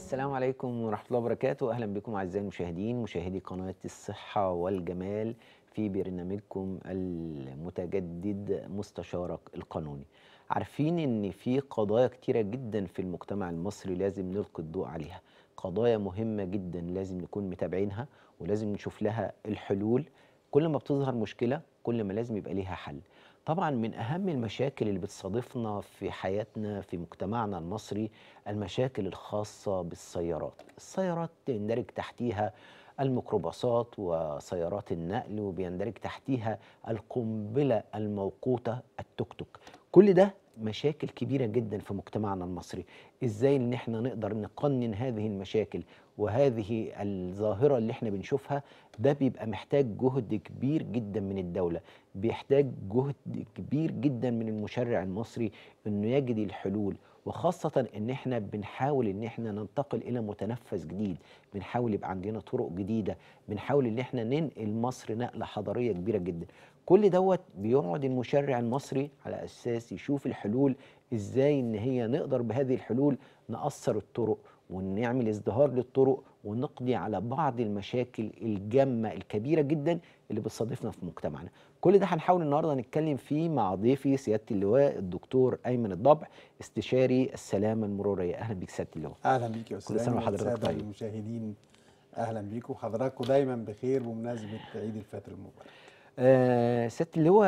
السلام عليكم ورحمة الله وبركاته أهلا بكم أعزائي المشاهدين مشاهدي قناة الصحة والجمال في برنامجكم المتجدد مستشارك القانوني عارفين إن في قضايا كتيرة جدا في المجتمع المصري لازم نلقي الضوء عليها قضايا مهمة جدا لازم نكون متابعينها ولازم نشوف لها الحلول كل ما بتظهر مشكلة كل ما لازم يبقى ليها حل طبعا من أهم المشاكل اللي بتصادفنا في حياتنا في مجتمعنا المصري المشاكل الخاصة بالسيارات السيارات يندرج تحتيها الميكروباصات وسيارات النقل وبيندرج تحتيها القنبلة الموقوتة التوك توك كل ده مشاكل كبيرة جدا في مجتمعنا المصري ازاي ان احنا نقدر نقنن هذه المشاكل وهذه الظاهرة اللي احنا بنشوفها ده بيبقى محتاج جهد كبير جدا من الدولة بيحتاج جهد كبير جدا من المشرع المصري انه يجد الحلول وخاصة ان احنا بنحاول ان احنا ننتقل الى متنفس جديد بنحاول يبقى عندنا طرق جديدة بنحاول ان احنا ننقل مصر نقلة حضارية كبيرة جدا كل دوت بيقعد المشرع المصري على اساس يشوف الحلول ازاي ان هي نقدر بهذه الحلول نأثر الطرق ونعمل ازدهار للطرق ونقضي على بعض المشاكل الجامة الكبيرة جدا اللي بتصادفنا في مجتمعنا كل ده هنحاول النهارده نتكلم فيه مع ضيفي سياده اللواء الدكتور ايمن الضبع استشاري السلامه المروريه اهلا بيك سياده اللواء اهلا بيك يا استاذ كل سنه وحضرتك والسادة طيب المشاهدين اهلا بيكم وحضراتكم دايما بخير بمناسبه عيد الفطر المبارك آه سياده اللواء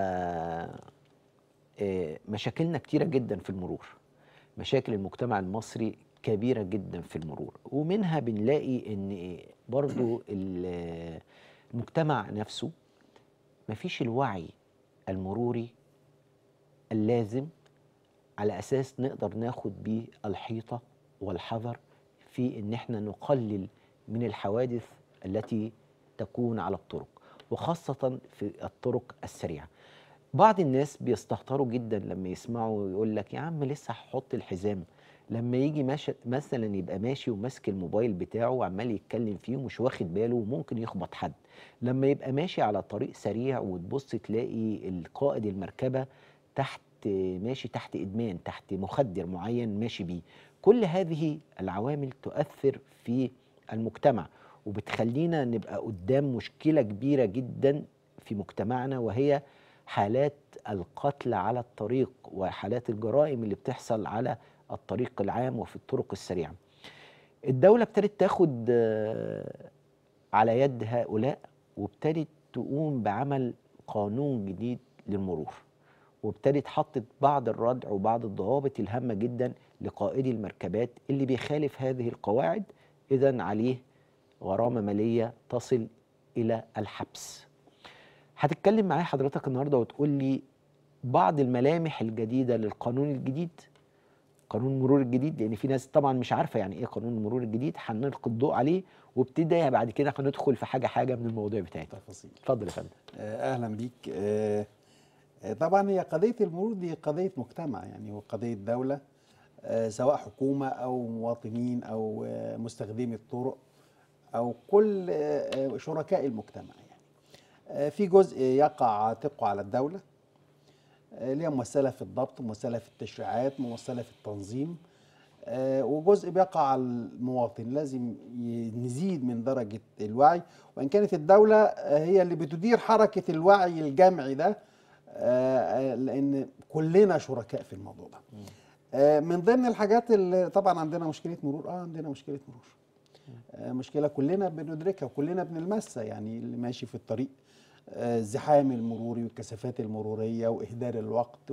آه مشاكلنا كتيره جدا في المرور مشاكل المجتمع المصري كبيره جدا في المرور ومنها بنلاقي ان برضو ال- المجتمع نفسه مفيش الوعي المروري اللازم على اساس نقدر ناخد بيه الحيطه والحذر في ان احنا نقلل من الحوادث التي تكون على الطرق وخاصه في الطرق السريعه بعض الناس بيستهتروا جدا لما يسمعوا يقول لك يا عم لسه هحط الحزام لما يجي ماشي مثلا يبقى ماشي وماسك الموبايل بتاعه وعمال يتكلم فيه ومش واخد باله وممكن يخبط حد لما يبقى ماشي على طريق سريع وتبص تلاقي القائد المركبة تحت ماشي تحت إدمان تحت مخدر معين ماشي بيه كل هذه العوامل تؤثر في المجتمع وبتخلينا نبقى قدام مشكلة كبيرة جدا في مجتمعنا وهي حالات القتل على الطريق وحالات الجرائم اللي بتحصل على الطريق العام وفي الطرق السريعة الدولة ابتدت تاخد آه، على يد هؤلاء وابتدت تقوم بعمل قانون جديد للمرور وابتدت حطت بعض الردع وبعض الضوابط الهامة جدا لقائدي المركبات اللي بيخالف هذه القواعد إذا عليه غرامة مالية تصل إلى الحبس هتتكلم معايا حضرتك النهاردة وتقول لي بعض الملامح الجديدة للقانون الجديد قانون المرور الجديد لان في ناس طبعا مش عارفه يعني ايه قانون المرور الجديد هنلقي الضوء عليه وابتدى بعد كده هندخل في حاجه حاجه من المواضيع بتاعتنا تفاصيل اتفضل يا فندم آه، اهلا بيك آه، آه، طبعا هي قضيه المرور دي قضيه مجتمع يعني وقضيه دوله آه، سواء حكومه او مواطنين او آه، مستخدمي الطرق او كل آه، آه، شركاء المجتمع يعني آه، في جزء يقع عاتقه على الدوله آه، اللي هي ممثله في الضبط ممثله في التشريعات ممثله في التنظيم آه، وجزء بيقع على المواطن لازم ي- نزيد من درجة الوعي وإن كانت الدولة آه، هي اللي بتدير حركة الوعي الجمعي ده آه، آه، لأن كلنا شركاء في الموضوع ده آه، من ضمن الحاجات اللي طبعا عندنا مشكلة مرور اه عندنا مشكلة مرور آه، مشكلة كلنا بندركها وكلنا بنلمسها يعني اللي ماشي في الطريق آه، الزحام المروري والكثافات المرورية وإهدار الوقت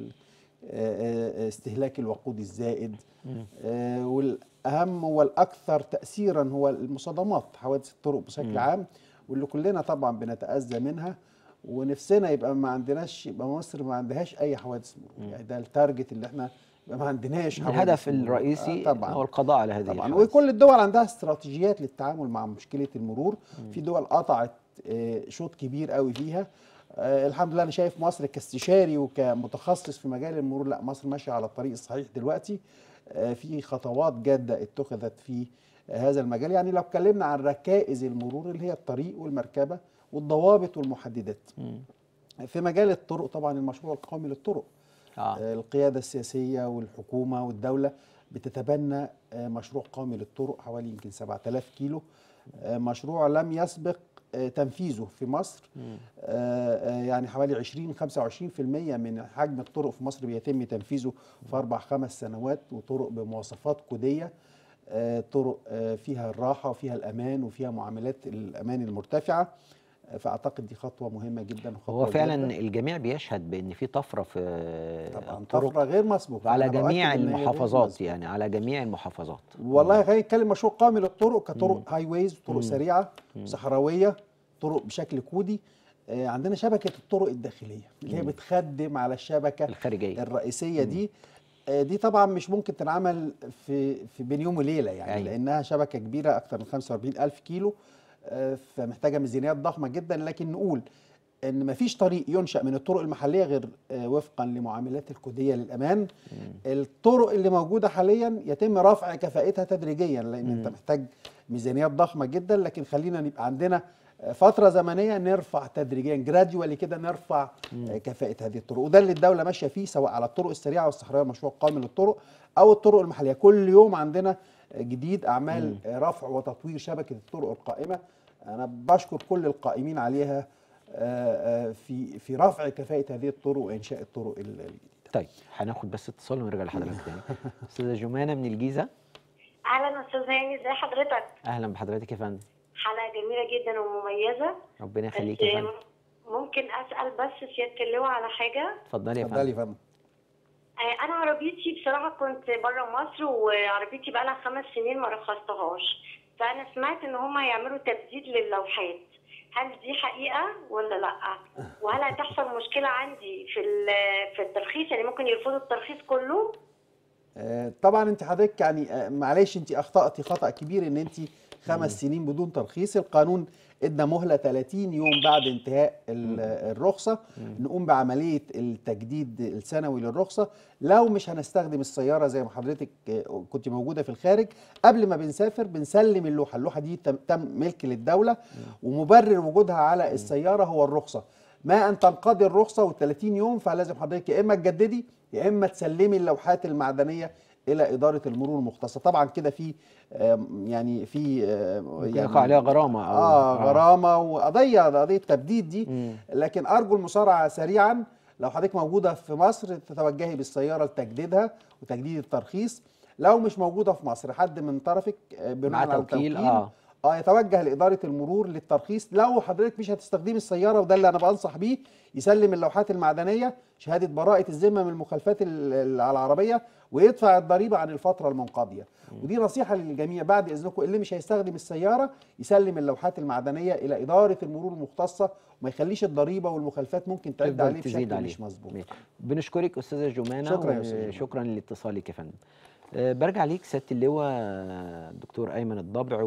واستهلاك الوقود الزائد آه، والأهم والأكثر تأثيرا هو المصادمات حوادث الطرق بشكل مم. عام واللي كلنا طبعا بنتأذى منها ونفسنا يبقى ما عندناش يبقى مصر ما عندهاش أي حوادث مرور يعني ده التارجت اللي احنا يبقى ما عندناش حوادث الهدف مرور. الرئيسي آه، طبعا هو القضاء على هذه طبعا الحوادث. وكل الدول عندها استراتيجيات للتعامل مع مشكله المرور في دول قطعت آه، شوط كبير قوي فيها آه، الحمد لله انا شايف مصر كاستشاري وكمتخصص في مجال المرور لا مصر ماشيه على الطريق الصحيح دلوقتي آه، في خطوات جاده اتخذت في آه، هذا المجال يعني لو اتكلمنا عن ركائز المرور اللي هي الطريق والمركبه والضوابط والمحددات مم. في مجال الطرق طبعا المشروع القومي للطرق اه آه، القيادة السياسية والحكومة والدولة بتتبنى آه، مشروع قومي للطرق حوالي يمكن 7000 كيلو آه، مشروع لم يسبق آه، تنفيذه في مصر آه، آه، يعني حوالي 20 25% من حجم الطرق في مصر بيتم تنفيذه في اربع خمس سنوات وطرق بمواصفات كوديه آه، طرق آه، فيها الراحه وفيها الامان وفيها معاملات الامان المرتفعه آه، فاعتقد دي خطوه مهمه جدا وخطوه هو فعلا جداً. الجميع بيشهد بان في طفره في طبعا الطرق طفره غير مسبوقه على أنا بأكد جميع إن هي غير المحافظات مسبوقة. يعني على جميع المحافظات والله خلينا نتكلم مشروع قومي للطرق كطرق هاي ويز طرق سريعه صحراويه طرق بشكل كودي آه، عندنا شبكه الطرق الداخليه اللي هي بتخدم على الشبكه الخارجيه الرئيسيه دي آه، دي طبعا مش ممكن تنعمل في في بين يوم وليله يعني أيوة. لانها شبكه كبيره اكثر من 45 الف كيلو آه، فمحتاجه ميزانيات ضخمه جدا لكن نقول ان مفيش طريق ينشا من الطرق المحليه غير آه، وفقا لمعاملات الكوديه للامان الطرق اللي موجوده حاليا يتم رفع كفاءتها تدريجيا لان انت محتاج ميزانيات ضخمه جدا لكن خلينا نبقى عندنا آه، فتره زمنيه نرفع تدريجيا جراديوالي كده نرفع آه، كفاءه هذه الطرق وده اللي الدوله ماشيه فيه سواء على الطرق السريعه والصحراويه مشروع قومي للطرق او الطرق المحليه كل يوم عندنا آه، جديد اعمال آه، رفع وتطوير شبكه الطرق القائمه انا بشكر كل القائمين عليها آه، آه، في في رفع كفاءه هذه الطرق وانشاء الطرق ال- الجديده طيب هناخد بس اتصال ونرجع لحضرتك تاني استاذه جمانه من الجيزه اهلا استاذ هاني ازي حضرتك اهلا بحضرتك يا فندم حلقه جميله جدا ومميزه ربنا يخليك بس يا فندم ممكن اسال بس سياده اللواء على حاجه اتفضلي يا اتفضلي فندم يا فندم آه، انا عربيتي بصراحه كنت بره مصر وعربيتي بقى لها خمس سنين ما رخصتهاش فانا سمعت ان هم هيعملوا تبديل للوحات هل دي حقيقه ولا لا وهل هتحصل مشكله عندي في ال- في الترخيص يعني ممكن يرفضوا الترخيص كله آه، طبعا انت حضرتك يعني آه، معلش انت اخطاتي خطا كبير ان انت خمس سنين بدون ترخيص القانون ادى مهله 30 يوم بعد انتهاء ال- الرخصه نقوم بعمليه التجديد السنوي للرخصه لو مش هنستخدم السياره زي ما حضرتك آه، كنت موجوده في الخارج قبل ما بنسافر بنسلم اللوحه اللوحه دي تم, تم ملك للدوله ومبرر وجودها على السياره هو الرخصه ما ان تنقضي الرخصه وال30 يوم فلازم حضرتك يا اما تجددي يا اما تسلمي اللوحات المعدنيه الى اداره المرور المختصه طبعا كده في آم، يعني في آم، ممكن يعني يقع عليها غرامه أو- اه غرامه وقضيه قضيه تبديد دي مم. لكن ارجو المسارعه سريعا لو حضرتك موجوده في مصر تتوجهي بالسياره لتجديدها وتجديد الترخيص لو مش موجوده في مصر حد من طرفك آه، بناء مع على توكيل، توكيل آه. اه يتوجه لاداره المرور للترخيص لو حضرتك مش هتستخدمي السياره وده اللي انا بنصح بيه يسلم اللوحات المعدنيه شهاده براءه الذمه من المخالفات ال- ال- على العربيه ويدفع الضريبه عن الفتره المنقضيه ودي نصيحه للجميع بعد اذنكم اللي مش هيستخدم السياره يسلم اللوحات المعدنيه الى اداره المرور المختصه وما يخليش الضريبه والمخالفات ممكن تعد تفضل عليه تزيد بشكل عليه مش مظبوط ماشي. بنشكرك استاذه جمانه شكرا يا أستاذ جمانة. شكرا لاتصالك يا فندم آه، برجع ليك سياده اللواء دكتور ايمن الضبع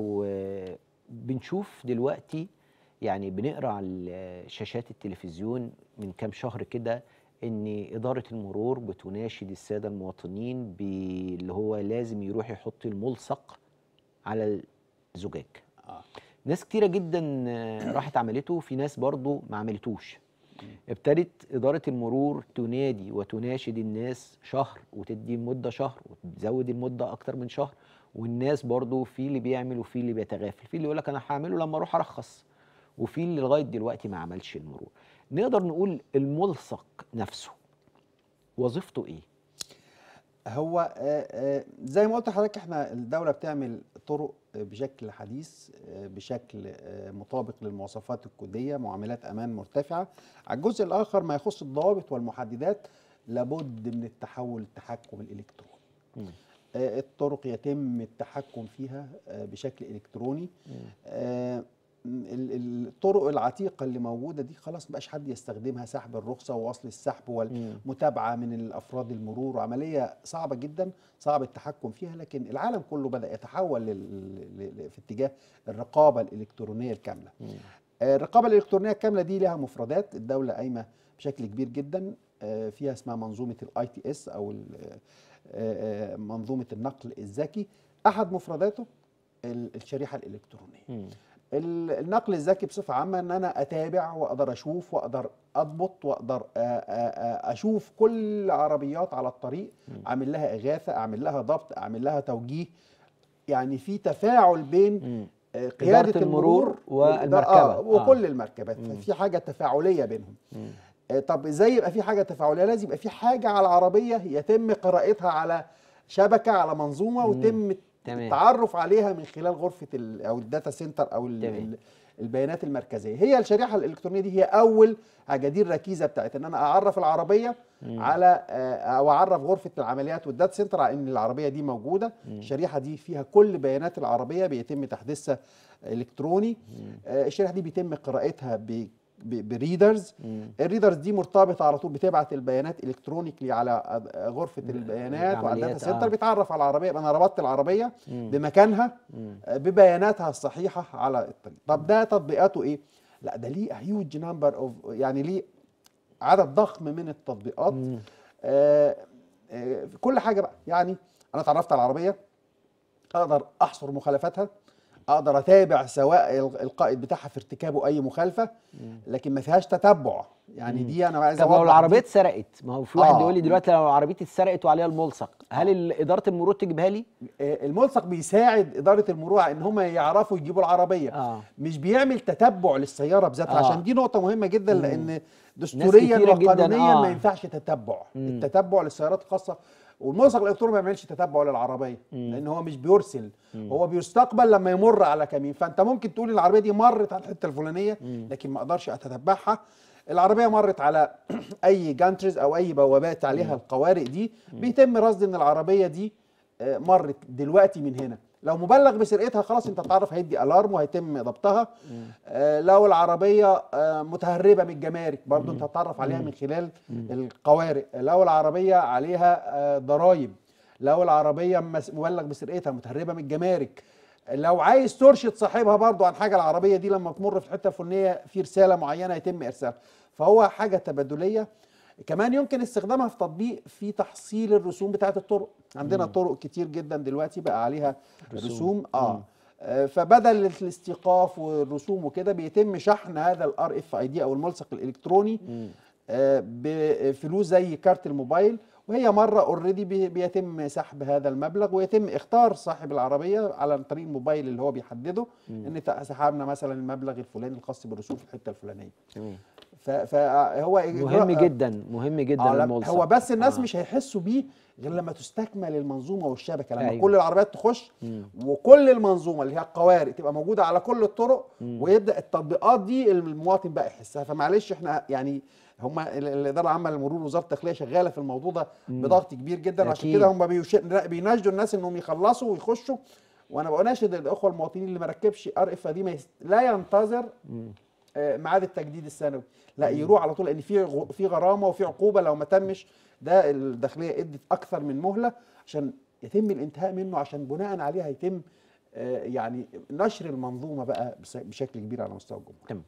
وبنشوف دلوقتي يعني بنقرا على شاشات التلفزيون من كام شهر كده ان اداره المرور بتناشد الساده المواطنين باللي هو لازم يروح يحط الملصق على الزجاج آه. ناس كتيره جدا آه، راحت عملته في ناس برضو ما عملتوش ابتدت إدارة المرور تنادي وتناشد الناس شهر وتدي المدة شهر وتزود المدة أكتر من شهر والناس برضو في اللي بيعمل وفي اللي بيتغافل في اللي يقول لك أنا هعمله لما أروح أرخص وفي اللي لغاية دلوقتي ما عملش المرور نقدر نقول الملصق نفسه وظيفته إيه؟ هو آه، آه، زي ما قلت لحضرتك احنا الدولة بتعمل طرق آه، بشكل حديث آه، بشكل آه، مطابق للمواصفات الكودية معاملات أمان مرتفعة على الجزء الآخر ما يخص الضوابط والمحددات لابد من التحول التحكم الإلكتروني مم. آه، الطرق يتم التحكم فيها آه، بشكل إلكتروني آه، ال- ال- الطرق العتيقة اللي موجودة دي خلاص مبقاش حد يستخدمها سحب الرخصة ووصل السحب وال مم. متابعه من الافراد المرور وعمليه صعبه جدا صعب التحكم فيها لكن العالم كله بدا يتحول لل... ل- ل- في اتجاه الرقابه الالكترونيه الكامله مم. آه، الرقابه الالكترونيه الكامله دي لها مفردات الدوله قايمه بشكل كبير جدا آه، فيها اسمها منظومه الاي تي اس او ال- آه، آه، منظومه النقل الذكي احد مفرداته ال- الشريحه الالكترونيه مم. ال- النقل الذكي بصفه عامه ان انا اتابع واقدر اشوف واقدر اضبط واقدر آ- آ- آ- اشوف كل عربيات على الطريق اعمل لها اغاثه اعمل لها ضبط اعمل لها توجيه يعني في تفاعل بين مم. آه، قياده إدارة المرور المرور والمركبة. آه آه. وكل المركبات ففي حاجه تفاعليه بينهم آه، طب ازاي يبقى في حاجه تفاعليه لازم يبقى في حاجه على العربيه يتم قراءتها على شبكه على منظومه ويتم تمام. التعرف عليها من خلال غرفه ال او الداتا سنتر او ال تمام. ال البيانات المركزيه هي الشريحه الالكترونيه دي هي اول حاجه دي الركيزه بتاعت ان انا اعرف العربيه على آه، او اعرف غرفه العمليات والداتا سنتر على ان العربيه دي موجوده الشريحه دي فيها كل بيانات العربيه بيتم تحديثها الكتروني آه، الشريحه دي بيتم قراءتها ب ب- بريدرز الريدرز دي مرتبطه على طول بتبعت البيانات الكترونيكلي على أد- غرفه البيانات وعلى الداتا العمليات، سنتر آه. بيتعرف على العربيه يبقى انا ربطت العربيه بمكانها آه، ببياناتها الصحيحه على الطريق طب ده تطبيقاته ايه لا ده ليه هيوج نمبر اوف يعني ليه عدد ضخم من التطبيقات آه آه في كل حاجه بقى يعني انا اتعرفت على العربيه اقدر احصر مخالفاتها اقدر اتابع سواء ال- القائد بتاعها في ارتكابه اي مخالفه لكن ما فيهاش تتبع يعني دي انا عايز طب لو أوضح العربيه دي. اتسرقت ما هو في واحد آه. يقول لي دلوقتي لو عربيتي اتسرقت وعليها الملصق هل ال- اداره المرور تجيبها لي؟ آه، الملصق بيساعد اداره المرور ان هم يعرفوا يجيبوا العربيه آه. مش بيعمل تتبع للسياره بذاتها آه. عشان دي نقطه مهمه جدا لان دستوريا كتيرة جداً، وقانونيا آه. ما ينفعش تتبع التتبع للسيارات الخاصه والملصق الالكتروني ما بيعملش تتبع للعربيه لان هو مش بيرسل هو بيستقبل لما يمر على كمين فانت ممكن تقول العربيه دي مرت على الحته الفلانيه لكن ما اقدرش اتتبعها العربيه مرت على اي جانترز او اي بوابات عليها القوارئ دي بيتم رصد ان العربيه دي آه، مرت دلوقتي من هنا لو مبلغ بسرقتها خلاص انت تعرف هيدي الارم وهيتم ضبطها آه لو العربيه آه متهربه من الجمارك برضو انت هتتعرف عليها من خلال القوارئ لو العربيه عليها آه ضرايب لو العربيه مس- مبلغ بسرقتها متهربه من الجمارك لو عايز ترشد صاحبها برضو عن حاجه العربيه دي لما تمر في الحته الفلانيه في رساله معينه يتم ارسالها فهو حاجه تبادليه كمان يمكن استخدامها في تطبيق في تحصيل الرسوم بتاعه الطرق عندنا طرق كتير جدا دلوقتي بقى عليها رسوم. رسوم اه آه، فبدل الاستيقاف والرسوم وكده بيتم شحن هذا الار اف اي دي او الملصق الالكتروني آه، بفلوس زي كارت الموبايل وهي مره اوريدي بيتم سحب هذا المبلغ ويتم اختار صاحب العربيه على طريق الموبايل اللي هو بيحدده ان ت- سحبنا مثلا المبلغ الفلاني الخاص بالرسوم في الحته الفلانيه تمام ف- فهو مهم جدا مهم جدا آه لا، الملصق هو بس الناس آه. مش هيحسوا بيه غير لما تستكمل المنظومه والشبكه لما أيوة. أيوة. كل العربيات تخش وكل المنظومه اللي هي القوارئ تبقى موجوده على كل الطرق ويبدا التطبيقات دي المواطن بقى يحسها فمعلش احنا يعني هم الاداره العامه للمرور وزاره الداخليه شغاله في الموضوع ده بضغط كبير جدا عشان أكيد. كده هم بيوش- بيناشدوا الناس انهم يخلصوا ويخشوا وانا بناشد الاخوه المواطنين اللي ما ركبش ار اف دي ما يست... لا ينتظر آه، ميعاد التجديد السنوي لا يروح على طول لان في غ- في غرامه وفي عقوبه لو ما تمش ده الداخليه ادت اكثر من مهله عشان يتم الانتهاء منه عشان بناء عليها يتم آه، يعني نشر المنظومه بقى بس- بشكل كبير على مستوى الجمهوريه تمام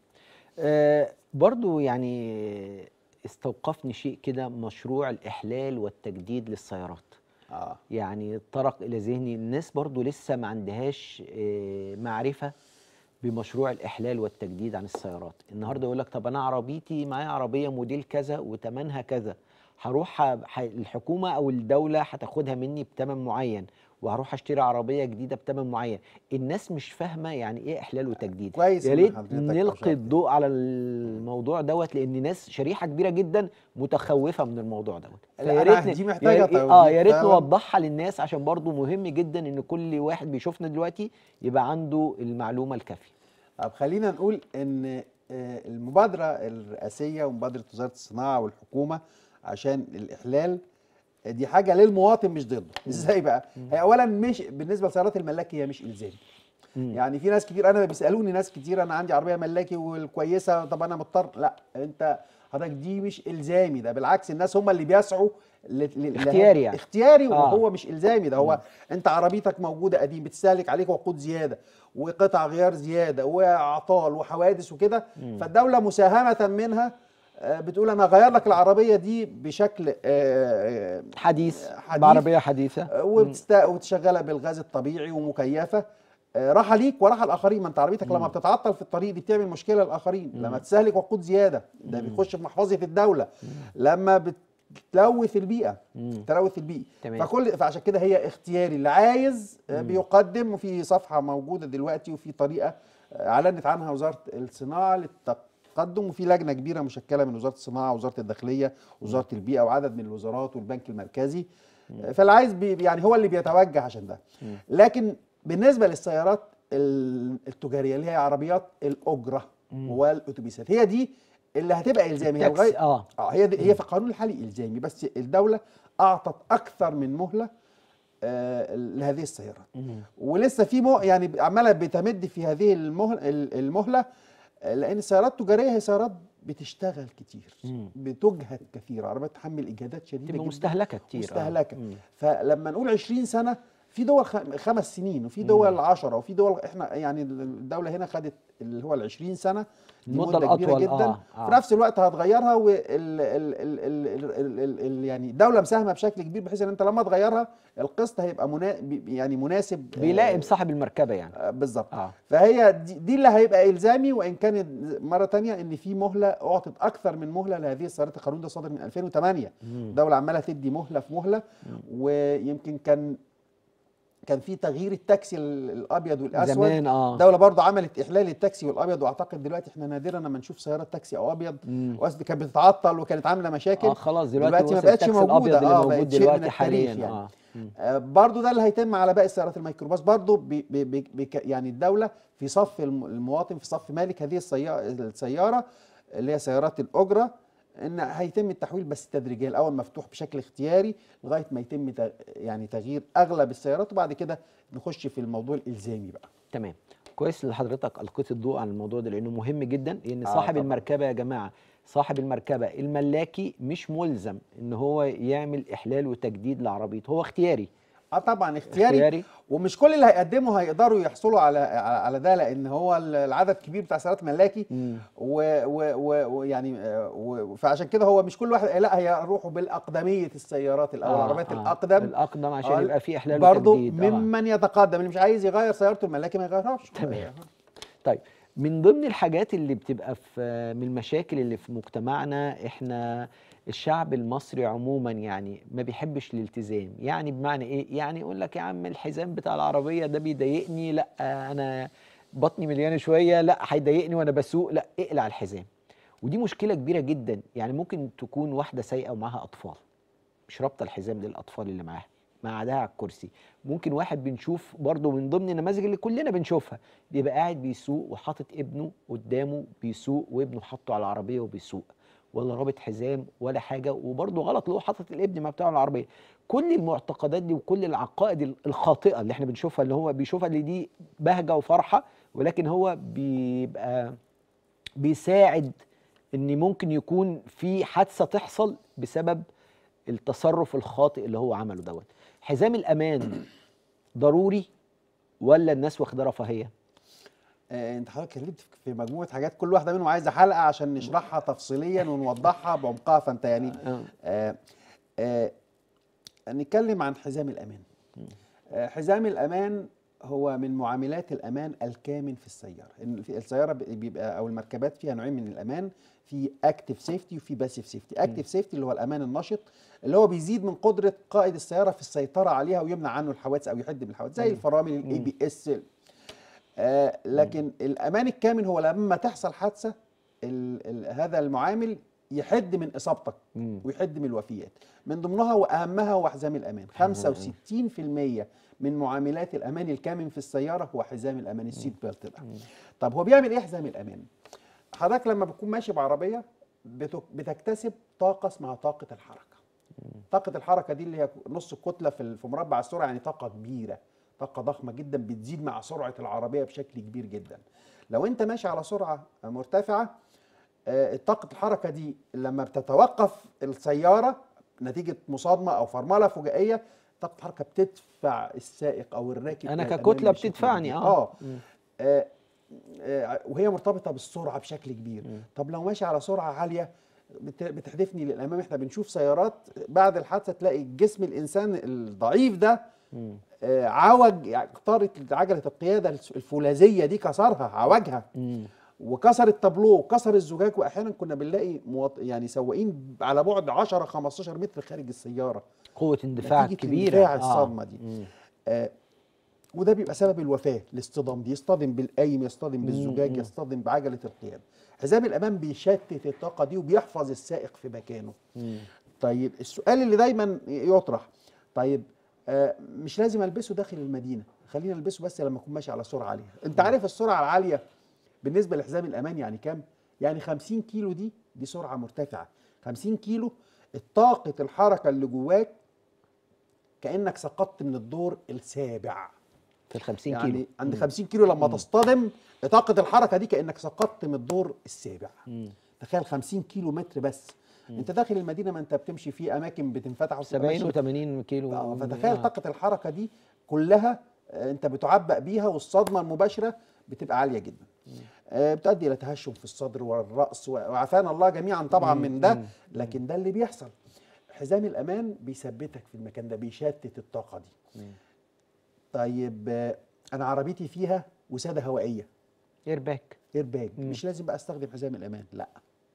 آه برضو يعني استوقفني شيء كده مشروع الإحلال والتجديد للسيارات اه يعني طرق إلى ذهني الناس برضو لسه ما عندهاش آه معرفة بمشروع الإحلال والتجديد عن السيارات النهاردة يقول لك طب أنا عربيتي معايا عربية موديل كذا وتمنها كذا هروح ه- ح- الحكومة أو الدولة هتاخدها مني بتمن معين وهروح اشتري عربيه جديده بتمن معين الناس مش فاهمه يعني ايه احلال وتجديد كويس يا إن ريت حضرتك نلقي أشرت. الضوء على الموضوع دوت لان ناس شريحه كبيره جدا متخوفه من الموضوع دوت لا، فيا أنا ريت دي ن- محتاجة يا- توضيح اه يا ريت فعلاً. نوضحها للناس عشان برضو مهم جدا ان كل واحد بيشوفنا دلوقتي يبقى عنده المعلومه الكافيه طب خلينا نقول ان آه، المبادره الرئاسيه ومبادره وزاره الصناعه والحكومه عشان الاحلال آه، دي حاجه للمواطن مش ضده ازاي بقى هي اولا مش بالنسبه لسيارات الملاكي هي مش الزامي يعني في ناس كتير انا بيسالوني ناس كتير انا عندي عربيه ملاكي والكويسه طب انا مضطر لا انت حضرتك دي مش الزامي ده بالعكس الناس هم اللي بيسعوا ل- ل- اختياري يعني. اختياري آه. وهو مش الزامي ده هو انت عربيتك موجوده قديم بتستهلك عليك وقود زياده وقطع غيار زياده واعطال وحوادث وكده فالدوله مساهمه منها آه، بتقول انا اغير لك العربيه دي بشكل آه، آه، حديث, حديث. بعربيه حديثه وبتست... وبتشغلها بالغاز الطبيعي ومكيفه آه، راحه ليك وراحه الاخرين ما انت عربيتك مم. لما بتتعطل في الطريق دي بتعمل مشكله للاخرين مم. لما تستهلك وقود زياده ده مم. بيخش في محفظه الدوله لما بتلوث البيئه مم. تلوث البيئي تمام. فكل فعشان كده هي اختياري اللي عايز آه، مم. بيقدم وفي صفحه موجوده دلوقتي وفي طريقه آه، اعلنت عنها وزاره الصناعه للتقدم وفي لجنه كبيره مشكله من وزاره الصناعه ووزاره الداخليه ووزاره البيئه وعدد من الوزارات والبنك المركزي آه، فاللي عايز بي يعني هو اللي بيتوجه عشان ده مم. لكن بالنسبه للسيارات ال- التجاريه اللي هي عربيات الاجره مم. والاتوبيسات هي دي اللي هتبقى الزاميه التاكسي لغايه اه اه هي دي هي في القانون الحالي الزامي بس الدوله اعطت اكثر من مهله آه لهذه السيارات مم. ولسه في مو يعني عماله بتمد في هذه المهله المهله آه، لان السيارات التجاريه هي سيارات بتشتغل كتير مم. بتجهد كثير عربيات تحمل اجهادات شديده تبقى جدا مستهلكه كتير آه. مستهلكه مم. فلما نقول 20 سنه في دول خ- خمس سنين وفي دول 10 وفي دول احنا يعني الدوله هنا خدت اللي هو ال 20 سنه دي المدة مده كبيره الأطول، جدا آه، آه. في نفس الوقت هتغيرها وال ال ال ال ال ال ال يعني الدوله مساهمه بشكل كبير بحيث ان انت لما تغيرها القسط هيبقى منا بي- يعني مناسب بيلائم آه، صاحب المركبه يعني آه، بالظبط اه فهي دي, دي اللي هيبقى الزامي وان كانت مره تانية ان في مهله اعطت اكثر من مهله لهذه السيارات القانون ده صادر من 2008 مم. الدوله عماله تدي مهله في مهله ويمكن كان كان في تغيير التاكسي ال- الابيض والاسود زمان اه الدوله برضو عملت احلال التاكسي والابيض واعتقد دلوقتي احنا نادرا لما نشوف سيارات تاكسي او ابيض مم. واسد كانت بتتعطل وكانت عامله مشاكل اه خلاص دلوقتي, دلوقتي ما وصل بقتش التاكسي موجودة، الابيض اللي آه، موجود بقت شيء من دلوقتي التاريخ حاليا يعني. اه مم. آه، برضو ده اللي هيتم على باقي السيارات الميكروباص برضو بي بي بي بي يعني الدولة في صف الم- المواطن في صف مالك هذه السيارة, السيارة اللي هي سيارات الأجرة ان هيتم التحويل بس تدريجيا الاول مفتوح بشكل اختياري لغايه ما يتم ت- يعني تغيير اغلب السيارات وبعد كده نخش في الموضوع الالزامي بقى تمام كويس ان حضرتك القيت الضوء على الموضوع ده لانه مهم جدا لان آه، صاحب طبعاً. المركبه يا جماعه صاحب المركبه الملاكي مش ملزم ان هو يعمل احلال وتجديد لعربيته هو اختياري اه طبعا اختياري, اختياري ومش كل اللي هيقدموا هيقدروا يحصلوا على على ده لان هو العدد كبير بتاع سيارات ملاكي مم. و- و- و- ويعني آه، و- فعشان كده هو مش كل واحد لا هيروحوا بالاقدميه السيارات الاول آه، العربيات آه. الاقدم الاقدم عشان آه، يبقى في احلال برضه وتجديد آه. ممن يتقدم اللي مش عايز يغير سيارته الملاكي ما يغيرهاش تمام. طيب من ضمن الحاجات اللي بتبقى في من المشاكل اللي في مجتمعنا احنا الشعب المصري عموما يعني ما بيحبش الالتزام يعني بمعنى ايه يعني يقول لك يا عم الحزام بتاع العربية ده بيضايقني لا انا بطني مليانة شوية لا هيضايقني وانا بسوق لا اقلع الحزام ودي مشكلة كبيرة جدا يعني ممكن تكون واحدة سايقة ومعاها اطفال مش رابطة الحزام للاطفال اللي معاها قعدها على الكرسي ممكن واحد بنشوف برضه من ضمن النماذج اللي كلنا بنشوفها بيبقى قاعد بيسوق وحاطط ابنه قدامه بيسوق وابنه حاطه على العربيه وبيسوق ولا رابط حزام ولا حاجه وبرضه غلط لو حاطط الابن ما بتاعه على العربيه كل المعتقدات دي وكل العقائد الخاطئه اللي احنا بنشوفها اللي هو بيشوفها اللي دي بهجه وفرحه ولكن هو بيبقى بيساعد ان ممكن يكون في حادثه تحصل بسبب التصرف الخاطئ اللي هو عمله دوت حزام الامان ضروري ولا الناس واخده رفاهيه آه، انت حضرتك اتكلمت في مجموعه حاجات كل واحده منهم عايزه حلقه عشان نشرحها تفصيليا ونوضحها بعمقها فانت يعني آه. آه آه نتكلم عن حزام الامان آه حزام الامان هو من معاملات الامان الكامن في السياره إن في السياره بيبقى او المركبات فيها نوعين من الامان في اكتف سيفتي وفي باسيف سيفتي اكتف سيفتي اللي هو الامان النشط اللي هو بيزيد من قدره قائد السياره في السيطره عليها ويمنع عنه الحوادث او يحد من الحوادث زي مم. الفرامل الاي مم. بي اس آه لكن الامان الكامل هو لما تحصل حادثه ال ال هذا المعامل يحد من اصابتك مم. ويحد من الوفيات من ضمنها واهمها هو حزام الامان 65% من معاملات الامان الكامن في السياره هو حزام الامان السيت بيلت ده طب هو بيعمل ايه حزام الامان حضرتك لما بتكون ماشي بعربيه بتك- بتكتسب طاقه اسمها طاقه الحركه طاقه الحركه دي اللي هي نص الكتله في ال- في مربع السرعه يعني طاقه كبيره طاقه ضخمه جدا بتزيد مع سرعه العربيه بشكل كبير جدا لو انت ماشي على سرعه مرتفعه آه، طاقه الحركه دي لما بتتوقف السياره نتيجه مصادمه او فرمله فجائيه طاقه الحركه بتدفع السائق او الراكب انا إلى ككتله الأمام بشكل بتدفعني كبير. اه اه مم. آه، آه، وهي مرتبطه بالسرعه بشكل كبير مم. طب لو ماشي على سرعه عاليه بت- بتحدفني للامام احنا بنشوف سيارات بعد الحادثه تلاقي جسم الانسان الضعيف ده مم. آه، عوج يعني اختارت عجله القياده الفولاذيه دي كسرها عوجها مم. وكسر التابلو وكسر الزجاج واحيانا كنا بنلاقي مواط... يعني سواقين على بعد 10 15 متر خارج السياره قوه اندفاع نتيجة كبيره اندفاع الصدمة دي. مم. آه وده بيبقى سبب الوفاه الاصطدام دي يصطدم بالقايم يصطدم بالزجاج مم. يصطدم بعجله القياده حزام الامان بيشتت الطاقه دي وبيحفظ السائق في مكانه مم. طيب السؤال اللي دايما يطرح طيب آه مش لازم البسه داخل المدينه خلينا البسه بس لما اكون ماشي على سرعه عاليه انت عارف السرعه العاليه بالنسبه لحزام الامان يعني كام يعني 50 كيلو دي دي سرعه مرتفعه 50 كيلو طاقه الحركه اللي جواك كانك سقطت من الدور السابع في ال 50 يعني كيلو عند مم. 50 كيلو لما تصطدم طاقه الحركه دي كانك سقطت من الدور السابع مم. تخيل 50 كيلو متر بس انت داخل المدينه ما انت بتمشي في اماكن بتنفتح وبتبقى 70 ماشي. و80 كيلو آه، مم. فتخيل آه. طاقه الحركه دي كلها آه، انت بتعبأ بيها والصدمه المباشره بتبقى عاليه جدا آه، بتؤدي الى تهشم في الصدر والراس و- وعافانا الله جميعا طبعا من ده مم. لكن ده اللي بيحصل حزام الامان بيثبتك في المكان ده بيشتت الطاقه دي مم. طيب آه، انا عربيتي فيها وساده هوائيه ايرباك ايرباج مم. مش لازم بقى استخدم حزام الامان لا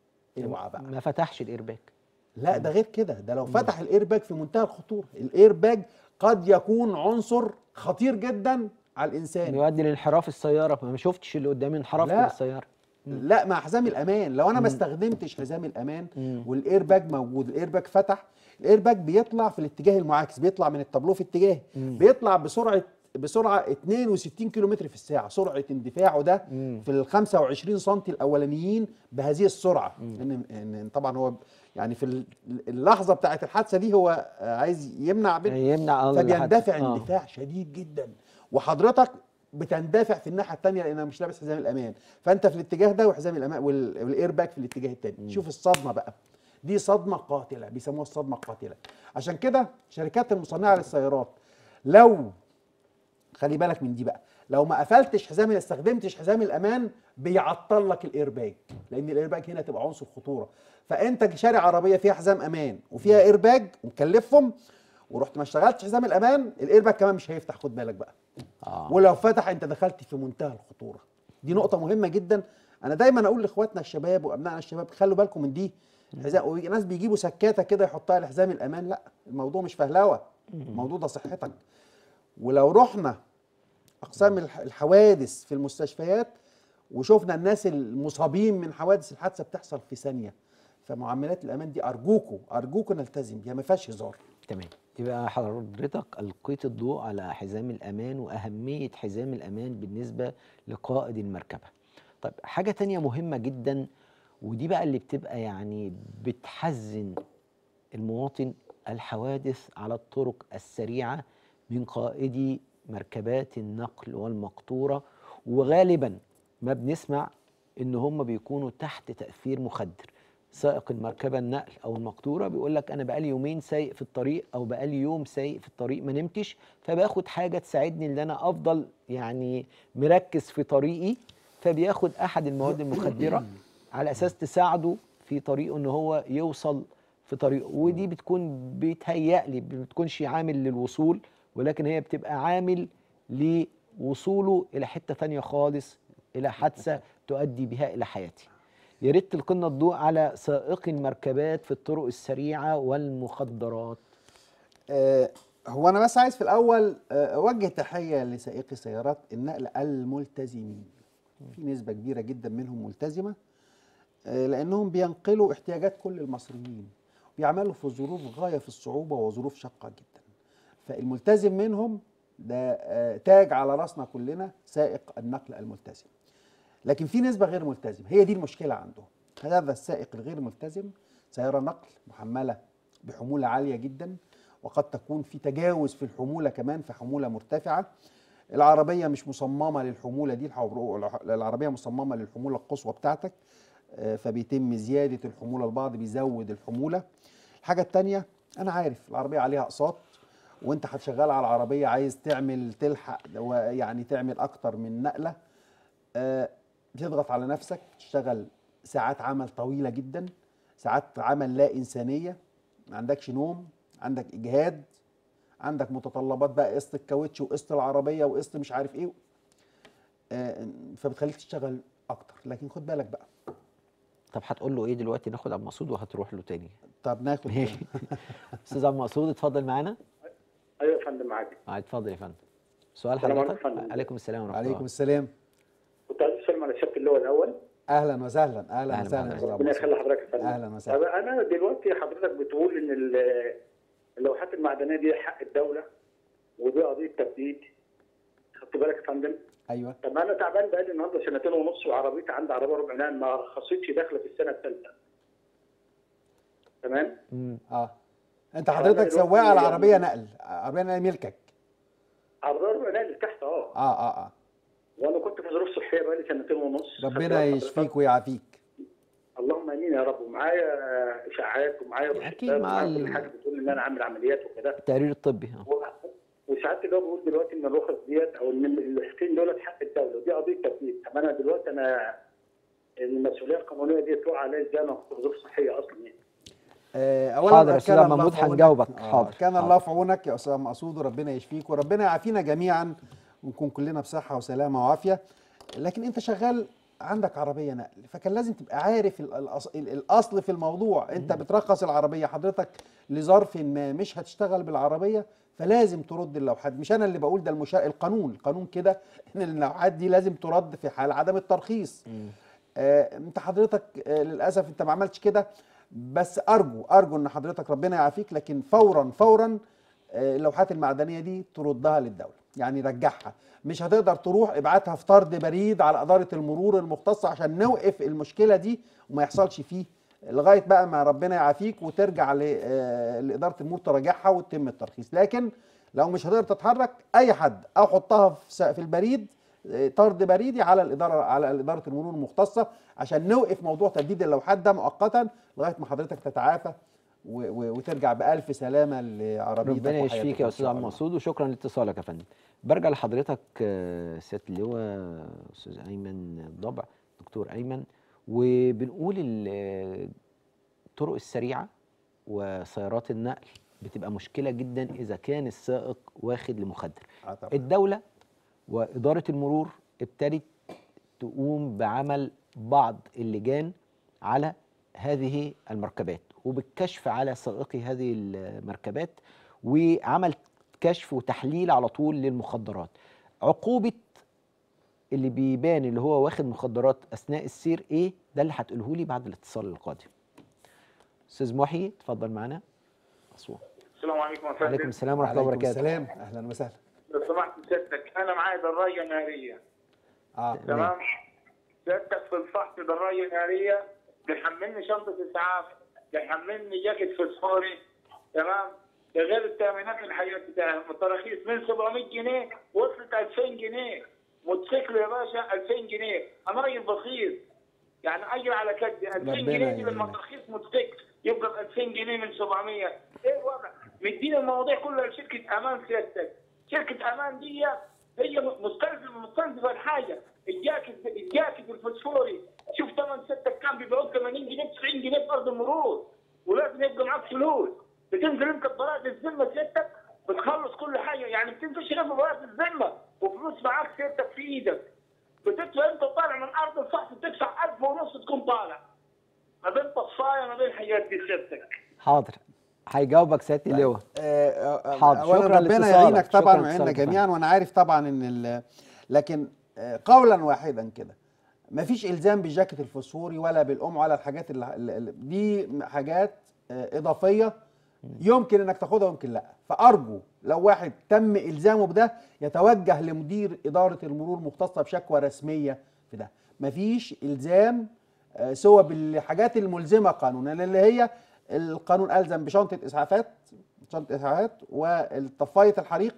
اوعى بقى ما فتحش الايرباك لا ده غير كده ده لو فتح الايرباج في منتهى الخطوره الايرباج قد يكون عنصر خطير جدا على الانسان يؤدي لانحراف السياره ما شفتش اللي قدامي انحرف لا. من السياره لا مع حزام الامان لو انا ما استخدمتش حزام الامان مم. والايرباج موجود الايرباج فتح الايرباج بيطلع في الاتجاه المعاكس بيطلع من التابلو في اتجاه مم. بيطلع بسرعه بسرعه 62 كيلو متر في الساعه سرعه اندفاعه ده مم. في ال 25 سم الاولانيين بهذه السرعه ان ان طبعا هو يعني في ال- اللحظه بتاعه الحادثه دي هو آه، عايز يمنع بال- يمنع آه فبيندفع الحادثة. آه. اندفاع شديد جدا وحضرتك بتندفع في الناحيه الثانيه لانك مش لابس حزام الامان فانت في الاتجاه ده وحزام الامان وال- والاير باك في الاتجاه الثاني شوف الصدمه بقى دي صدمه قاتله بيسموها الصدمه القاتله عشان كده شركات المصنعه للسيارات لو خلي بالك من دي بقى لو ما قفلتش حزام ما استخدمتش حزام الامان بيعطل لك الايرباج لان الايرباج هنا تبقى عنصر خطوره فانت شاري عربيه فيها حزام امان وفيها ايرباج ومكلفهم ورحت ما اشتغلتش حزام الامان الايرباج كمان مش هيفتح خد بالك بقى آه. ولو فتح انت دخلت في منتهى الخطوره دي نقطه مهمه جدا انا دايما اقول لاخواتنا الشباب وابنائنا الشباب خلوا بالكم من دي حزام وناس بيجيبوا سكاته كده يحطها لحزام الامان لا الموضوع مش فهلوه الموضوع ده صحتك ولو رحنا اقسام الح- الحوادث في المستشفيات وشفنا الناس المصابين من حوادث الحادثه بتحصل في ثانيه فمعاملات الامان دي ارجوكوا ارجوكوا نلتزم بيها ما فيهاش هزار تمام يبقى حضرتك ألقيت الضوء على حزام الأمان وأهمية حزام الأمان بالنسبة لقائد المركبة طيب حاجة تانية مهمة جدا ودي بقى اللي بتبقى يعني بتحزن المواطن الحوادث على الطرق السريعة من قائدي مركبات النقل والمقطورة وغالبا ما بنسمع ان هم بيكونوا تحت تأثير مخدر سائق المركبة النقل او المقطورة بيقول لك انا بقالي يومين سايق في الطريق او بقالي يوم سايق في الطريق ما نمتش فباخد حاجة تساعدني ان انا افضل يعني مركز في طريقي فبياخد احد المواد المخدرة على اساس تساعده في طريقه ان هو يوصل في طريقه ودي بتكون بيتهيألي ما بتكونش عامل للوصول ولكن هي بتبقى عامل لوصوله الى حته تانية خالص الى حادثه تؤدي بها الى حياتي يا ريت تلقنا الضوء على سائقي المركبات في الطرق السريعه والمخدرات آه، هو انا بس عايز في الاول آه، اوجه تحيه لسائقي سيارات النقل الملتزمين في نسبه كبيره جدا منهم ملتزمه آه، لانهم بينقلوا احتياجات كل المصريين بيعملوا في ظروف غايه في الصعوبه وظروف شاقه جدا فالملتزم منهم ده آه، تاج على راسنا كلنا سائق النقل الملتزم لكن في نسبه غير ملتزمه هي دي المشكله عندهم هذا السائق الغير ملتزم سياره نقل محمله بحموله عاليه جدا وقد تكون في تجاوز في الحموله كمان في حموله مرتفعه العربيه مش مصممه للحموله دي الحو- العربيه مصممه للحموله القصوى بتاعتك آه، فبيتم زياده الحموله البعض بيزود الحموله الحاجه الثانيه انا عارف العربيه عليها اقساط وانت هتشغل على العربيه عايز تعمل تلحق يعني تعمل اكتر من نقله آه، بتضغط على نفسك تشتغل ساعات عمل طويله جدا ساعات عمل لا انسانيه ما عندكش نوم عندك اجهاد عندك متطلبات بقى قسط الكاوتش وقسط العربيه وقسط مش عارف ايه آه، فبتخليك تشتغل اكتر لكن خد بالك بقى طب هتقول له ايه دلوقتي ناخد عبد المقصود وهتروح له تاني طب ناخد استاذ عبد المقصود اتفضل معانا ايوه يا فندم معاك آه، اتفضل يا فندم سؤال السلام عليكم حضرتك يا فندم. عليكم السلام ورحمه عليكم الله السلام كنت عايز اسلم على شهاده اللواء الاول اهلا وسهلا اهلا أهلا وسهلا وسهلا. يا أستاذ ربنا عبد يخلي الناصر. حضرتك يا فندم أهلا وسهلا. طب انا دلوقتي حضرتك بتقول ان ال- اللوحات المعدنيه دي حق الدوله ودي قضيه تبديد خدت بالك يا فندم ايوه طب انا تعبان بقالي النهارده سنتين ونص وعربيتي عندي عربيه ربع نقل ما رخصتش داخله في السنه الثالثه تمام مم. اه انت أنا حضرتك دلوقتي سواق يعني- العربيه نقل عربيه نقل ملكك عربيه ربع نقل تحت اه اه اه اه وانا كنت في ظروف صحيه بقالي سنتين ونص خدت ربنا بالك يشفيك حضرتك؟ ويعافيك اللهم امين يا رب ومعايا اشاعات ومعايا أكيد روشتات مع ومعايا ال- كل حاجه بتقول ان انا عامل عمليات وكده التقرير الطبي آه. و- وساعات اللي هو بيقول دلوقتي ان الرخص ديت او ان اللوحتين دولت حق الدوله ودي قضيه تبديد طب انا دلوقتي انا المسؤوليه القانونيه دي تقع عليا ازاي انا في ظروف صحيه اصلا يعني آه، اولا حاضر يا أستاذ كان عبد الله محمود في عونك. هنجاوبك. آه، حاضر، كان حاضر. الله في عونك يا استاذ مقصود وربنا يشفيك وربنا يعافينا جميعا ونكون كلنا بصحه وسلامه وعافيه لكن انت شغال عندك عربيه نقل فكان لازم تبقى عارف ال- الأص- ال- الاصل في الموضوع انت بترخص العربيه حضرتك لظرف ما مش هتشتغل بالعربيه فلازم ترد اللوحات مش انا اللي بقول ده المشا... القانون القانون كده ان اللوحات دي لازم ترد في حال عدم الترخيص آه، انت حضرتك آه، للاسف انت ما عملتش كده بس ارجو ارجو ان حضرتك ربنا يعافيك لكن فورا فورا آه، اللوحات المعدنيه دي تردها للدوله يعني رجعها مش هتقدر تروح ابعتها في طرد بريد على اداره المرور المختصه عشان نوقف المشكله دي وما يحصلش فيه لغايه بقى ما ربنا يعافيك وترجع ل- آه، لاداره المرور تراجعها وتتم الترخيص لكن لو مش هتقدر تتحرك اي حد او حطها في س- في البريد آه، طرد بريدي على الاداره على اداره المرور المختصه عشان نوقف موضوع تجديد اللوحات ده مؤقتا لغايه ما حضرتك تتعافى و- و- وترجع بالف سلامه لعربيتك ربنا وحياتك يشفيك إن يا استاذ شاء عبد الله. المقصود وشكرا لاتصالك يا فندم برجع لحضرتك آه، سياده اللواء استاذ ايمن الضبع دكتور ايمن وبنقول ال- الطرق السريعه وسيارات النقل بتبقى مشكله جدا اذا كان السائق واخد لمخدر آه طبعا. الدوله واداره المرور ابتدت تقوم بعمل بعض اللجان على هذه المركبات وبالكشف على سائقي هذه المركبات وعمل كشف وتحليل على طول للمخدرات عقوبة اللي بيبان اللي هو واخد مخدرات أثناء السير إيه ده اللي هتقوله لي بعد الاتصال القادم أستاذ محي اتفضل معانا أسوان السلام عليكم يا فندم عليكم السلام ورحمة الله عليكم وبركاته السلام اهلا وسهلا لو سمحت سيادتك انا معايا درايه ناريه اه تمام سيادتك في الفحص درايه ناريه بيحملني شنطه اسعاف بيحملني جاكيت فسفوري تمام ده غير التامينات الحياه بتاعهم التراخيص من 700 جنيه وصلت 2000 جنيه موتوسيكل يا باشا 2000 جنيه انا راجل بسيط يعني اجري على كدي 2000 ربنا جنيه دي لما يعينك. ترخيص موتوسيكل يبقى ب 2000 جنيه من 700 ايه الوضع؟ مدينا المواضيع كلها لشركه امان سيادتك شركه امان دي هي مستلزمه مستلزمه الحاجه الجاكيت الجاكيت الفوسفوري شوف ثمن ستك كان بيبيعوه 80 جنيه 90 جنيه في ارض المرور ولازم يبقى معاك فلوس بتنزل انت ببراءة الذمه سيادتك بتخلص كل حاجه يعني بتنزلش غير ببراءة الذمه وفلوس معاك سيادتك في ايدك بتدفع انت طالع من ارض الفحص بتدفع 1000 ونص تكون طالع ما بين تصفايه ما بين حاجات دي سيادتك حاضر هيجاوبك سيادة اللواء آه، آه، حاضر. اولا شكراً ربنا لاتصالك. يعينك شكراً طبعا ويعيننا لاتصالك يا جميعا وانا عارف طبعا ان ال- لكن آه، قولا واحدا كده مفيش الزام بالجاكيت الفوسفوري ولا بالام ولا الحاجات اللي اللي- دي حاجات آه، اضافيه يمكن انك تاخدها ويمكن لا فارجو لو واحد تم الزامه بده يتوجه لمدير اداره المرور المختصه بشكوى رسميه في ده مفيش الزام آه، سوى بالحاجات الملزمه قانونا اللي هي القانون الزم بشنطه اسعافات شنطه اسعافات والطفايه الحريق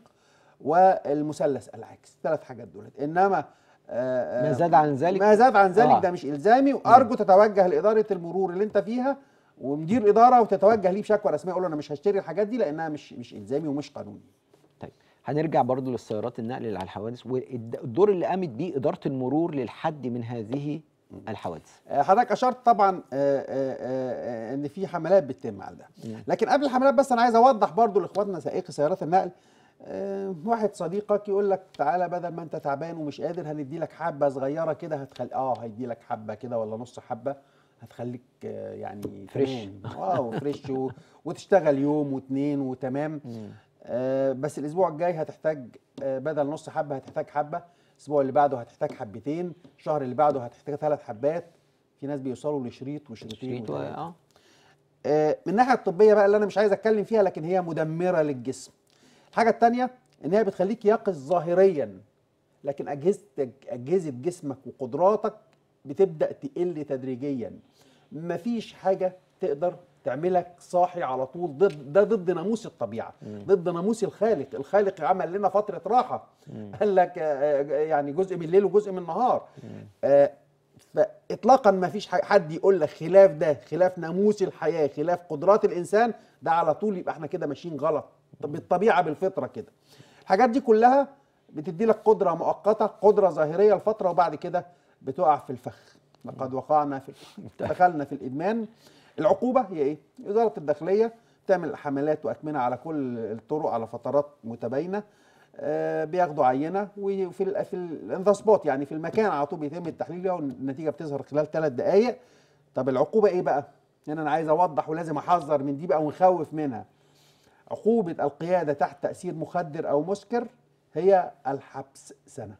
والمثلث العكس ثلاث حاجات دولت انما آه، آه، ما زاد عن ذلك ما زاد عن ذلك آه. ده مش الزامي وارجو تتوجه لاداره المرور اللي انت فيها ومدير الاداره وتتوجه ليه بشكوى رسميه اقول له انا مش هشتري الحاجات دي لانها مش مش الزامي ومش قانوني طيب هنرجع برضو للسيارات النقل اللي على الحوادث والدور اللي قامت بيه إدارة المرور للحد من هذه الحوادث آه، حضرتك اشرت طبعا آه، آه، آه، ان في حملات بتتم على ده لكن قبل الحملات بس انا عايز اوضح برضو لاخواتنا سائقي سيارات النقل آه، واحد صديقك يقول لك تعالى بدل ما انت تعبان ومش قادر هندي لك حبه صغيره كده هتخلي اه هيدي لك حبه كده ولا نص حبه هتخليك آه، يعني فريش. تمام. اه وفريش و... وتشتغل يوم واتنين وتمام آه بس الاسبوع الجاي هتحتاج آه بدل نص حبه هتحتاج حبه الاسبوع اللي بعده هتحتاج حبتين الشهر اللي بعده هتحتاج ثلاث حبات في ناس بيوصلوا لشريط وشريطين شريط و- وثلاثة. اه آه، من الناحيه الطبيه بقى اللي انا مش عايز اتكلم فيها لكن هي مدمره للجسم الحاجه الثانيه ان هي بتخليك يقظ ظاهريا لكن اجهزتك اجهزه جسمك وقدراتك بتبدا تقل تدريجيا مفيش حاجه تقدر تعملك صاحي على طول ضد ده ضد ناموس الطبيعه ضد ناموس الخالق الخالق عمل لنا فتره راحه قال لك آه، آه، يعني جزء من الليل وجزء من النهار آه، فاطلاقا ما فيش ح- حد يقول لك خلاف ده خلاف ناموس الحياه خلاف قدرات الانسان ده على طول يبقى احنا كده ماشيين غلط طب بالطبيعه بالفطره كده الحاجات دي كلها بتدي لك قدره مؤقته قدره ظاهريه لفتره وبعد كده بتقع في الفخ لقد وقعنا في الفخ دخلنا في الادمان العقوبه هي ايه وزاره الداخليه تعمل حملات واكمنه على كل الطرق على فترات متباينه آه، بياخدوا عينه وفي ال في الان سبوت يعني في المكان على طول بيتم التحليل ليها والنتيجه بتظهر خلال ثلاث دقائق طب العقوبه ايه بقى؟ هنا انا عايز اوضح ولازم احذر من دي بقى ونخوف منها عقوبه القياده تحت تاثير مخدر او مسكر هي الحبس سنه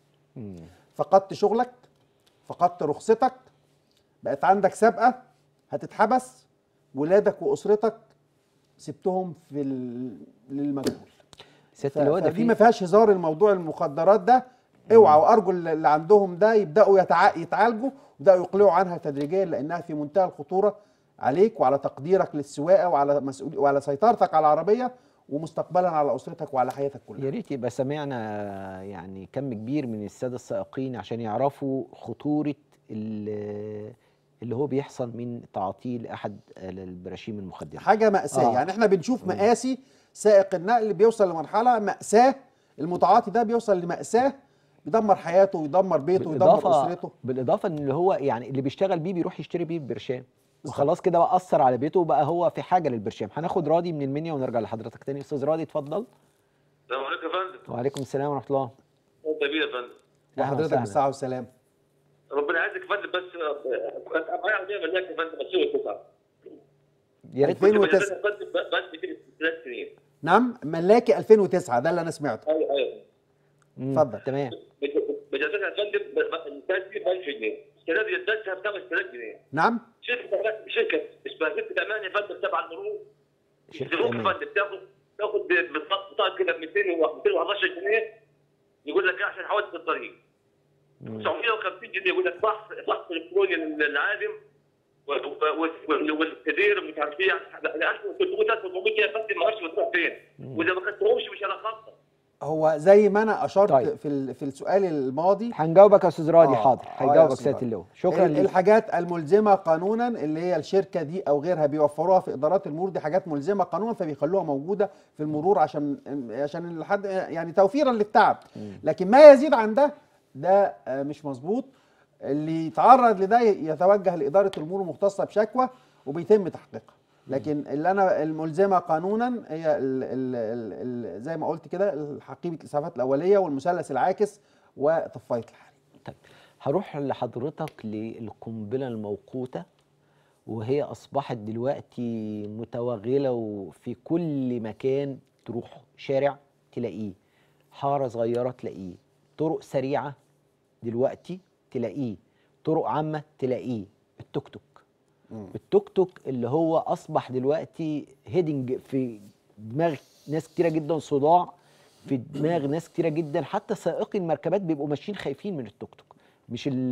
فقدت شغلك فقدت رخصتك بقت عندك سابقه هتتحبس ولادك واسرتك سبتهم في ال- للمجهول سياده اللواء ده فدي في ما فيهاش هزار الموضوع المخدرات ده اوعى وارجو اللي عندهم ده يبداوا يتع... يتعالجوا ويبداوا يقلعوا عنها تدريجيا لانها في منتهى الخطوره عليك وعلى تقديرك للسواقه وعلى مسؤول وعلى سيطرتك على العربيه ومستقبلا على اسرتك وعلى حياتك كلها يا ريت يبقى سمعنا يعني كم كبير من الساده السائقين عشان يعرفوا خطوره ال- اللي هو بيحصل من تعاطيه لاحد البراشيم المخدره حاجه ماساه آه. يعني احنا بنشوف مآسي سائق النقل بيوصل لمرحله ماساه المتعاطي ده بيوصل لماساه بيدمر حياته ويدمر بيته ويدمر اسرته بالاضافه ان اللي هو يعني اللي بيشتغل بيه بيروح يشتري بيه البرشام وخلاص كده بقى اثر على بيته وبقى هو في حاجه للبرشام هناخد راضي من المنيا ونرجع لحضرتك تاني استاذ راضي اتفضل السلام عليكم يا فندم وعليكم السلام ورحمه الله طيبين يا فندم أهلا وحضرتك وسهلا. بالساعه والسلام ربنا يعزك يا فندم بس آه، كنت معايا عربيه ملاك يا فندم بس هو تسعه يا ريت 2009. كنت بجددها يا فندم بس كده ثلاث سنين نعم ملاكي 2009 ده اللي انا سمعته ايوه ايوه مم، اتفضل. تمام بجددها يا فندم الثلاث سنين ب 1000 جنيه السنه دي جددتها ب 5000 جنيه نعم شركه شركه اسمها شركه امان يا فندم تبع المرور شركه الظروف يا امان فندم تاخد تاخد بالضبط بطاقه كده ب 200 و 211 جنيه يقول لك إيه عشان حوادث الطريق مم. 950 جنيه يقول لك فحص فحص الكتروني للعازم و- و- و- والتدير ومش عارف ايه 1300 1400 يا فندم ما اعرفش بتروح فين واذا ما خدتهمش مش هنخطط هو زي ما انا اشرت طيب. في ال- في السؤال الماضي هنجاوبك يا استاذ راضي آه، حاضر آه يا هيجاوبك أستاذ سياده راضي. اللواء شكرا ال- ليك الحاجات الملزمه قانونا اللي هي الشركه دي او غيرها بيوفروها في ادارات المرور دي حاجات ملزمه قانونا فبيخلوها موجوده في المرور عشان عشان الحد يعني توفيرا للتعب لكن ما يزيد عن ده ده آه، مش مظبوط اللي يتعرض لده يتوجه لاداره المرور المختصه بشكوى وبيتم تحقيقها لكن اللي انا الملزمه قانونا هي ال ال ال ال زي ما قلت كده حقيبه الاسعافات الاوليه والمثلث العاكس وطفايه الحريق طيب هروح لحضرتك للقنبله الموقوته وهي اصبحت دلوقتي متوغله وفي كل مكان تروح شارع تلاقيه حاره صغيره تلاقيه طرق سريعه دلوقتي تلاقيه طرق عامه تلاقيه التوك توك التوك توك اللي هو اصبح دلوقتي هيدنج في دماغ ناس كتيره جدا صداع في دماغ ناس كتيره جدا حتى سائقي المركبات بيبقوا ماشيين خايفين من التوك توك مش ال-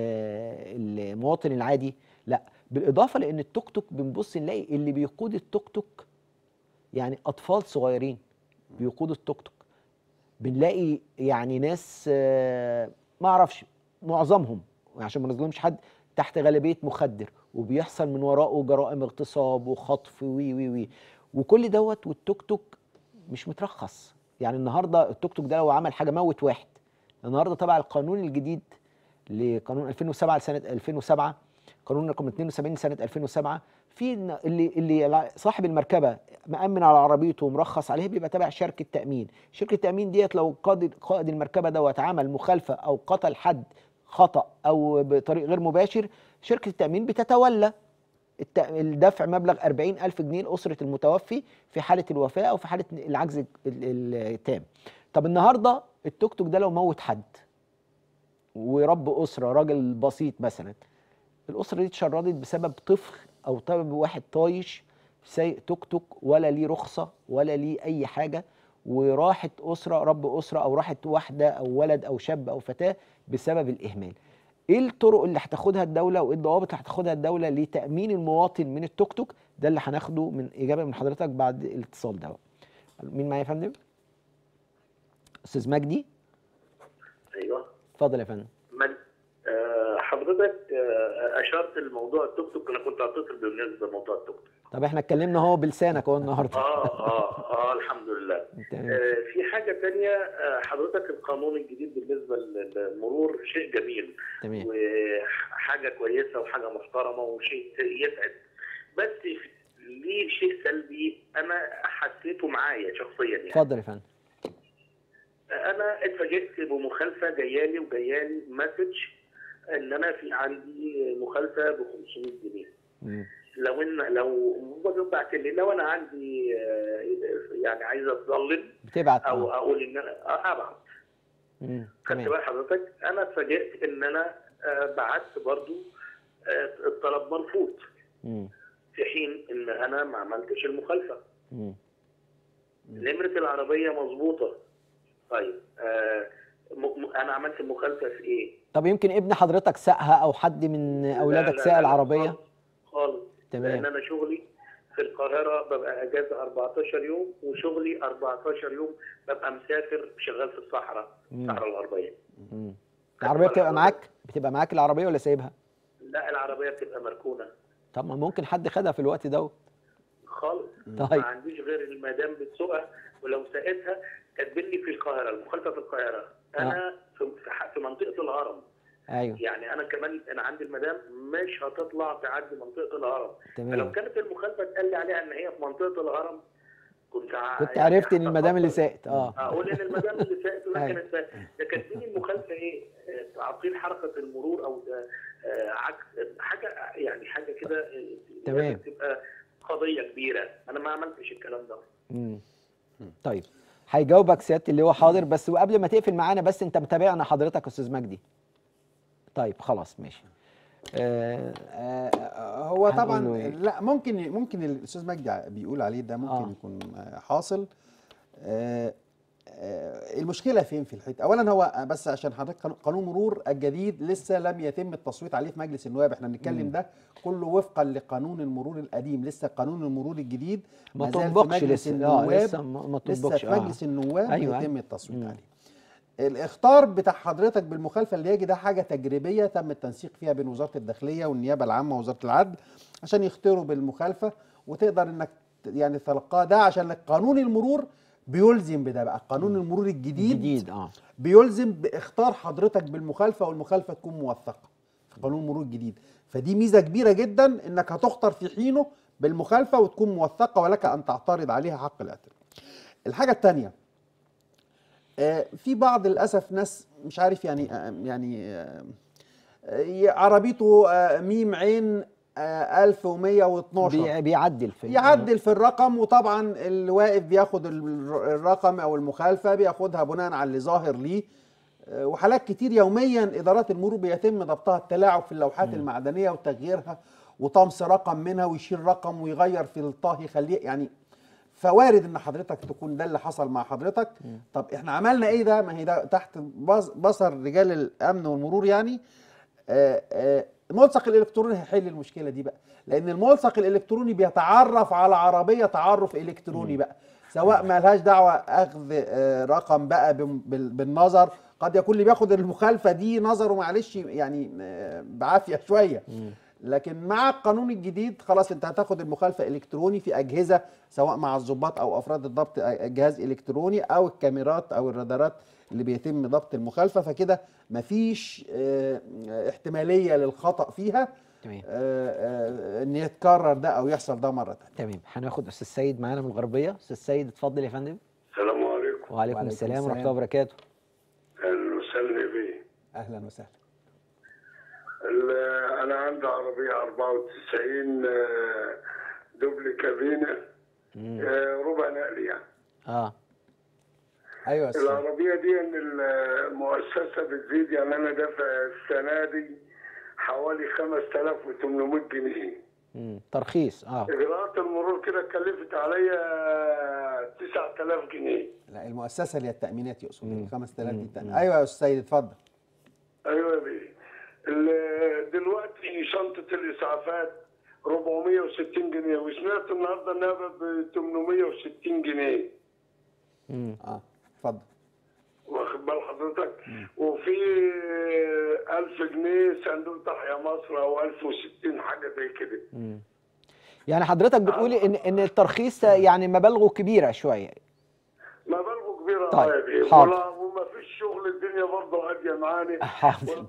المواطن العادي لا بالاضافه لان التوك توك بنبص نلاقي اللي بيقود التوك توك يعني اطفال صغيرين بيقودوا التوك توك بنلاقي يعني ناس آه، ما اعرفش معظمهم عشان ما نظلمش حد تحت غالبيه مخدر وبيحصل من وراءه جرائم اغتصاب وخطف وي وي وي وكل دوت والتوك توك مش مترخص يعني النهارده التوك توك ده لو عمل حاجه موت واحد النهارده تبع القانون الجديد لقانون 2007 لسنه 2007 قانون رقم 72 سنه 2007 في إن اللي اللي الع- صاحب المركبه مأمن على عربيته ومرخص عليها بيبقى تابع شركه تأمين، شركه التأمين ديت لو قائد قائد المركبه دوت عمل مخالفه او قتل حد خطأ او بطريق غير مباشر شركه التأمين بتتولى الت- الدفع مبلغ 40 ألف جنيه لأسرة المتوفي في حالة الوفاة أو في حالة العجز ال- ال- التام طب النهاردة التوك توك ده لو موت حد ورب أسرة راجل بسيط مثلا الأسرة دي اتشردت بسبب طفل أو بسبب واحد طايش سايق توك توك ولا ليه رخصة ولا ليه أي حاجة وراحت أسرة رب أسرة أو راحت واحدة أو ولد أو شاب أو فتاة بسبب الإهمال ايه الطرق اللي هتاخدها الدوله وايه الضوابط اللي هتاخدها الدوله لتامين المواطن من التوك توك ده اللي هناخده من اجابه من حضرتك بعد الاتصال ده مين معايا يا فندم استاذ مجدي ايوه اتفضل يا فندم من آه، حضرتك آه، اشرت لموضوع التوك توك انا كنت هتصل بالنسبه لموضوع التوك توك طب احنا اتكلمنا اهو بلسانك اهو النهارده اه اه اه الحمد لله تمام. آه، في حاجه تانية آه، حضرتك القانون الجديد بالنسبه للمرور شيء جميل تمام وحاجه كويسه وحاجه محترمه وشيء يسعد بس ليه شيء سلبي انا حسيته معايا شخصيا يعني اتفضل يا فندم انا اتفاجئت بمخالفه جايالي وجايالي مسج ان انا في عندي مخالفه ب 500 جنيه مم. لو ان لو بعت لي لو انا عندي آه، يعني عايز اتظلم بتبعت او اه اقول ان انا ابعت مم. خدت تمام بال حضرتك انا اتفاجئت ان انا آه، بعت برضو آه، الطلب مرفوض مم. في حين ان انا ما عملتش المخالفه مم. نمرة العربية مظبوطة طيب آه م- م- أنا عملت المخالفة في إيه؟ طب يمكن ابن حضرتك ساقها او حد من لا، اولادك لا، ساق لا، العربيه خالص خالص تمام. لأن أنا شغلي في القاهرة ببقى أجازة 14 يوم وشغلي 14 يوم ببقى مسافر شغال في الصحراء مم. الصحراء الغربية مم. العربيه بتبقى معاك بتبقى معاك العربيه ولا سايبها لا العربية بتبقى مركونة طب ما ممكن حد خدها في الوقت دوت خالص طيب. ما عنديش غير المدام بتسوقها ولو ساقتها كاتبين لي في القاهرة المخالفة في القاهرة أنا في في ح- في منطقة الهرم ايوه يعني انا كمان انا عندي المدام مش هتطلع تعدي منطقه الهرم فلو تمام كانت المخالفه اتقال لي عليها ان هي في منطقه الهرم كنت ع- كنت يعني عرفت ان المدام اللي هتفضل ساقت اه اقول ان المدام اللي ساقت ولا أيوة. كانت ساقت ده كاتبين المخالفه ايه؟ آه، تعطيل حركه المرور او آه، آه، عكس حاجه يعني حاجه كده آه، تمام. لازم تبقى قضيه كبيره انا ما عملتش الكلام ده مم. طيب هيجاوبك سياده اللي هو حاضر بس وقبل ما تقفل معانا بس انت متابعنا حضرتك يا استاذ مجدي طيب خلاص ماشي آه آه، هو هنقول طبعا له إيه؟ لا ممكن ممكن الاستاذ مجدي بيقول عليه ده ممكن آه. يكون آه، حاصل آه، آه، المشكله فين في الحته اولا هو بس عشان حضرتك قانون- قانون مرور الجديد لسه لم يتم التصويت عليه في مجلس النواب احنا بنتكلم ده كله وفقا لقانون المرور القديم لسه قانون المرور الجديد ما زال في طبقش مجلس لسه اه النواب لسه ما ما لسه طبقش في اه مجلس النواب أيوة، يتم أيوة. التصويت مم. عليه الاخطار بتاع حضرتك بالمخالفه اللي يجي ده حاجه تجريبيه تم التنسيق فيها بين وزاره الداخليه والنيابه العامه ووزاره العدل عشان يختاروا بالمخالفه وتقدر انك ت- يعني تلقاها ده عشان قانون المرور بيلزم بده بقى قانون المرور الجديد جديد اه بيلزم باختار حضرتك بالمخالفه والمخالفه تكون موثقه في قانون المرور الجديد فدي ميزه كبيره جدا انك هتختار في حينه بالمخالفه وتكون موثقه ولك ان تعترض عليها حق الاعتراض الحاجه الثانيه آه، في بعض للاسف ناس مش عارف يعني آه، يعني آه، آه، عربيته آه، ميم عين آه، 1112 بي- بيعدل في يعدل في الرقم وطبعا اللي واقف بياخد ال- الرقم او المخالفه بياخدها بناء على اللي ظاهر ليه آه، وحالات كتير يوميا ادارات المرور بيتم ضبطها التلاعب في اللوحات المعدنيه وتغييرها وطمس رقم منها ويشيل رقم ويغير في الطاه يخليه يعني فوارد ان حضرتك تكون ده اللي حصل مع حضرتك طب احنا عملنا ايه ده ما هي ده تحت بص- بصر رجال الامن والمرور يعني آه، آه، الملصق الالكتروني هيحل المشكله دي بقى لان الملصق الالكتروني بيتعرف على عربيه تعرف الكتروني بقى سواء ما لهاش دعوه اخذ آه، رقم بقى بم- بال- بالنظر قد يكون اللي بياخد المخالفه دي نظره معلش يعني آه، بعافيه شويه لكن مع القانون الجديد خلاص انت هتاخد المخالفه الكتروني في اجهزه سواء مع الضباط او افراد الضبط جهاز الكتروني او الكاميرات او الرادارات اللي بيتم ضبط المخالفه فكده مفيش اه، احتماليه للخطا فيها تمام اه، اه، ان يتكرر ده او يحصل ده مره تانية تمام هناخد استاذ سيد معانا من الغربيه استاذ سيد اتفضل يا فندم السلام عليكم وعليكم وعليكم السلام ورحمه السلام. الله وبركاته اهلا وسهلا بيه اهلا وسهلا ال- انا عندي عربيه 94 آه، دبل كابينه مم. آه، ربع نقل يعني اه ايوه يا أستاذ. العربيه دي ان المؤسسه بتزيد يعني انا دافع السنه دي حوالي 5800 جنيه مم. ترخيص اه اجراءات المرور كده اتكلفت عليا 9000 جنيه لا المؤسسه اللي هي التامينات يقصد مم. 5000 دي مم. التأمين. مم. ايوه يا استاذ سيد اتفضل ايوه يا بيه ال- دلوقتي شنطه الاسعافات 460 جنيه وسمعت النهارده انها ب 860 جنيه مم. اه اتفضل واخد بال حضرتك وفي 1000 جنيه صندوق تحيا مصر او 1060 حاجه زي كده مم. يعني حضرتك بتقولي ان ان الترخيص يعني مبالغه كبيره شويه مبالغه كبيره طيب، آه يا بيه حاضر. ولا- وما فيش شغل الدنيا برضه هاديه معانا حاضر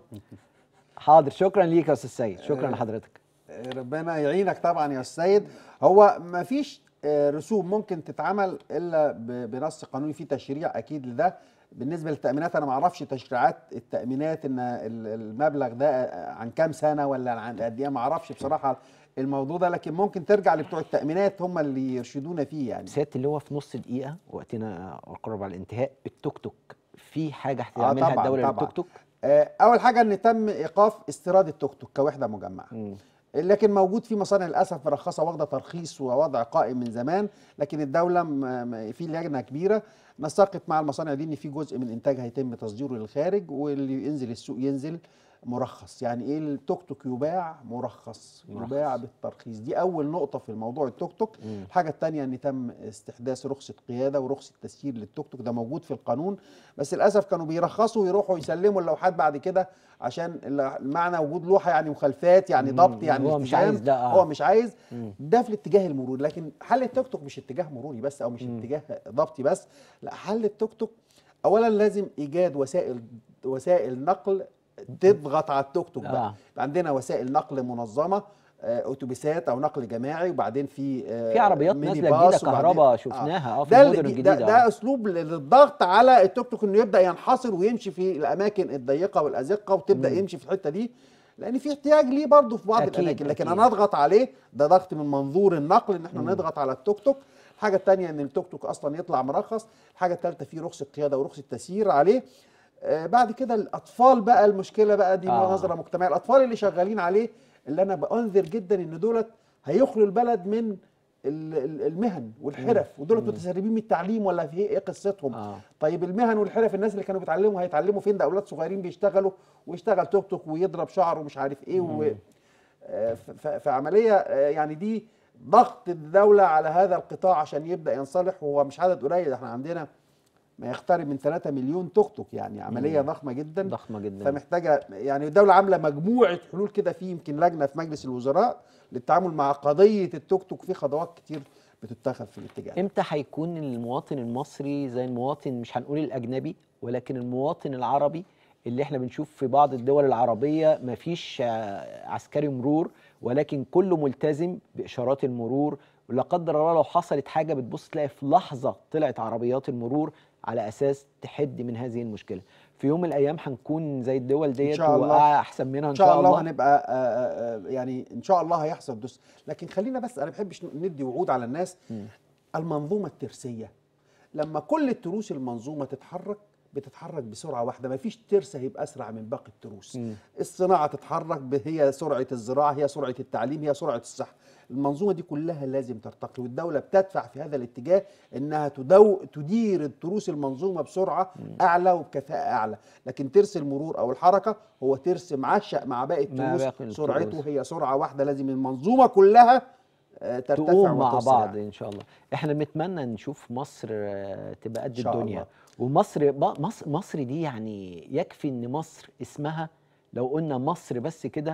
حاضر شكرا ليك يا استاذ سيد شكرا لحضرتك ربنا يعينك طبعا يا السيد هو ما فيش آه، رسوم ممكن تتعمل الا ب- بنص قانوني في تشريع اكيد لده بالنسبه للتامينات انا ما اعرفش تشريعات التامينات ان ال- المبلغ ده آه، عن كام سنه ولا عن قد ايه ما اعرفش بصراحه الموضوع ده لكن ممكن ترجع لبتوع التامينات هم اللي يرشدونا فيه يعني سياده اللي هو في نص دقيقه وقتنا قرب على الانتهاء التوك توك في حاجه آه، هتعملها طبعاً، الدوله طبعاً. للتوك توك آه، اول حاجه ان تم ايقاف استيراد التوك توك كوحده مجمعه مم. لكن موجود في مصانع للاسف مرخصه واخده ترخيص ووضع قائم من زمان لكن الدوله م- م- في لجنه كبيره نسقت مع المصانع دي ان في جزء من انتاجها هيتم تصديره للخارج واللي ينزل السوق ينزل مرخص يعني ايه التوك توك يباع مرخص مرخص. يباع بالترخيص دي اول نقطه في الموضوع التوك توك مم. الحاجه الثانيه ان تم استحداث رخصه قياده ورخصه تسيير للتوك توك ده موجود في القانون بس للاسف كانوا بيرخصوا ويروحوا يسلموا اللوحات بعد كده عشان ال- معنى وجود لوحه يعني مخالفات يعني مم. ضبط يعني هو مش التزام. عايز ده، آه. هو مش عايز مم. ده في الاتجاه المروري لكن حل التوك توك مش اتجاه مروري بس او مش مم. اتجاه ضبطي بس لا حل التوك توك اولا لازم ايجاد وسائل وسائل نقل تضغط على التوك توك بقى آه. يبقى عندنا وسائل نقل منظمه آه، اتوبيسات او نقل جماعي وبعدين في آه، في عربيات ميني نازله باص جديده وبعدين- كهرباء شفناها اه في ده المدن اللي- الجديده ده, آه. ده اسلوب للضغط على التوك توك انه يبدا ينحصر ويمشي في الاماكن الضيقه والازقه وتبدا مم. يمشي في الحته دي لان في احتياج ليه برضه في بعض أكيد، الاماكن لكن أكيد. انا اضغط عليه ده ضغط من منظور النقل ان احنا مم. نضغط على التوك توك الحاجه الثانيه ان التوك توك اصلا يطلع مرخص الحاجه الثالثه في رخصه قياده ورخصه تسيير عليه آه بعد كده الاطفال بقى المشكله بقى دي آه. آه. نظره مجتمعيه الاطفال اللي شغالين عليه اللي انا بانذر جدا ان دولت هيخلوا البلد من ال- ال- المهن والحرف ودولت متسربين من التعليم ولا في ايه قصتهم آه. طيب المهن والحرف الناس اللي كانوا بيتعلموا هيتعلموا فين ده اولاد صغيرين بيشتغلوا ويشتغل توك توك ويضرب شعره ومش عارف ايه و... آه، ف- ف- فعمليه آه، يعني دي ضغط الدوله على هذا القطاع عشان يبدا ينصلح وهو مش عدد قليل احنا عندنا ما يقترب من 3 مليون توك توك يعني عمليه مم. ضخمه جدا ضخمه جدا فمحتاجه يعني الدوله عامله مجموعه حلول كده في يمكن لجنه في مجلس الوزراء للتعامل مع قضيه التوك توك في خطوات كتير بتتخذ في الاتجاه امتى هيكون المواطن المصري زي المواطن مش هنقول الاجنبي ولكن المواطن العربي اللي احنا بنشوف في بعض الدول العربيه مفيش آه، عسكري مرور ولكن كله ملتزم باشارات المرور ولا قدر الله لو حصلت حاجه بتبص تلاقي في لحظه طلعت عربيات المرور على اساس تحد من هذه المشكله في يوم من الايام هنكون زي الدول ديت شاء الله. وقع احسن منها ان ان شاء شاء الله الله هنبقى آه، آه، آه، يعني ان شاء الله هيحصل دس لكن خلينا بس انا ما بحبش ندي وعود على الناس المنظومه الترسيه لما كل التروس المنظومه تتحرك بتتحرك بسرعه واحده ما فيش ترس هيبقى اسرع من باقي التروس مم. الصناعه تتحرك ب- هي سرعه الزراعه هي سرعه التعليم هي سرعه الصحه المنظومه دي كلها لازم ترتقي والدوله بتدفع في هذا الاتجاه انها تدو تدير التروس المنظومه بسرعه اعلى وبكفاءه اعلى لكن ترس المرور او الحركه هو ترس معشق مع باقي مع التروس باقي سرعته التروس. هي سرعه واحده لازم المنظومه كلها آه، ترتفع تقوم مع وتوسع. بعض ان شاء الله احنا بنتمنى نشوف مصر آه، تبقى قد إن شاء الدنيا الله. ومصر ب- مصر مصر دي يعني يكفي ان مصر اسمها لو قلنا مصر بس كده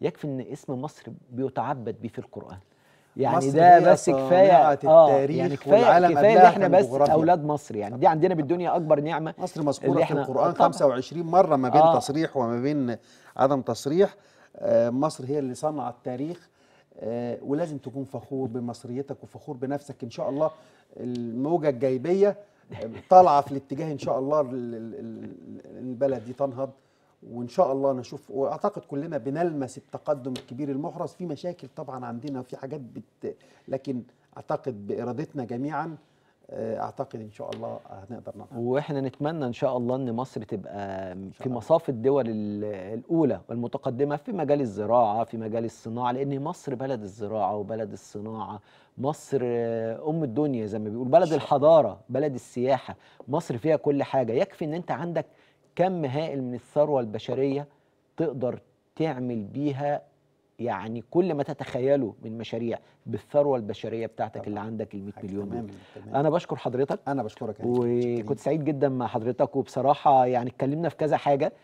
يكفي ان اسم مصر بيتعبد بيه في القران يعني مصر ده هي بس صانعة كفايه اه التاريخ يعني كفايه والعالم كفايه ان قبلها احنا كان بس جغرافيا. اولاد مصر يعني دي عندنا بالدنيا اكبر نعمه مصر مذكوره اللي في إحنا- القرآن طبعاً. 25 مرة ما بين آه. تصريح وما بين عدم تصريح آه، مصر هي اللي صنعت التاريخ آه، ولازم تكون فخور بمصريتك وفخور بنفسك إن شاء الله الموجة الجايبية آه، طالعة في الاتجاه إن شاء الله ال- ال- ال- البلد دي تنهض وإن شاء الله نشوف وأعتقد كلنا بنلمس التقدم الكبير المحرز في مشاكل طبعا عندنا وفي حاجات بت لكن أعتقد بإرادتنا جميعا آه، أعتقد إن شاء الله هنقدر ننهض واحنا نتمنى ان شاء الله ان مصر تبقى في الله. مصاف الدول ال- الاولى والمتقدمه في مجال الزراعه في مجال الصناعه لان مصر بلد الزراعه وبلد الصناعه مصر آه، ام الدنيا زي ما بيقول بلد الحضاره بلد السياحه مصر فيها كل حاجه يكفي ان انت عندك كم هائل من الثروه البشريه تقدر تعمل بيها يعني كل ما تتخيله من مشاريع بالثروه البشريه بتاعتك طبعاً. اللي عندك ال 100 مليون دول تمام تمام انا بشكر حضرتك انا بشكرك يا هاني. وكنت سعيد جدا مع حضرتك وبصراحه يعني اتكلمنا في كذا حاجه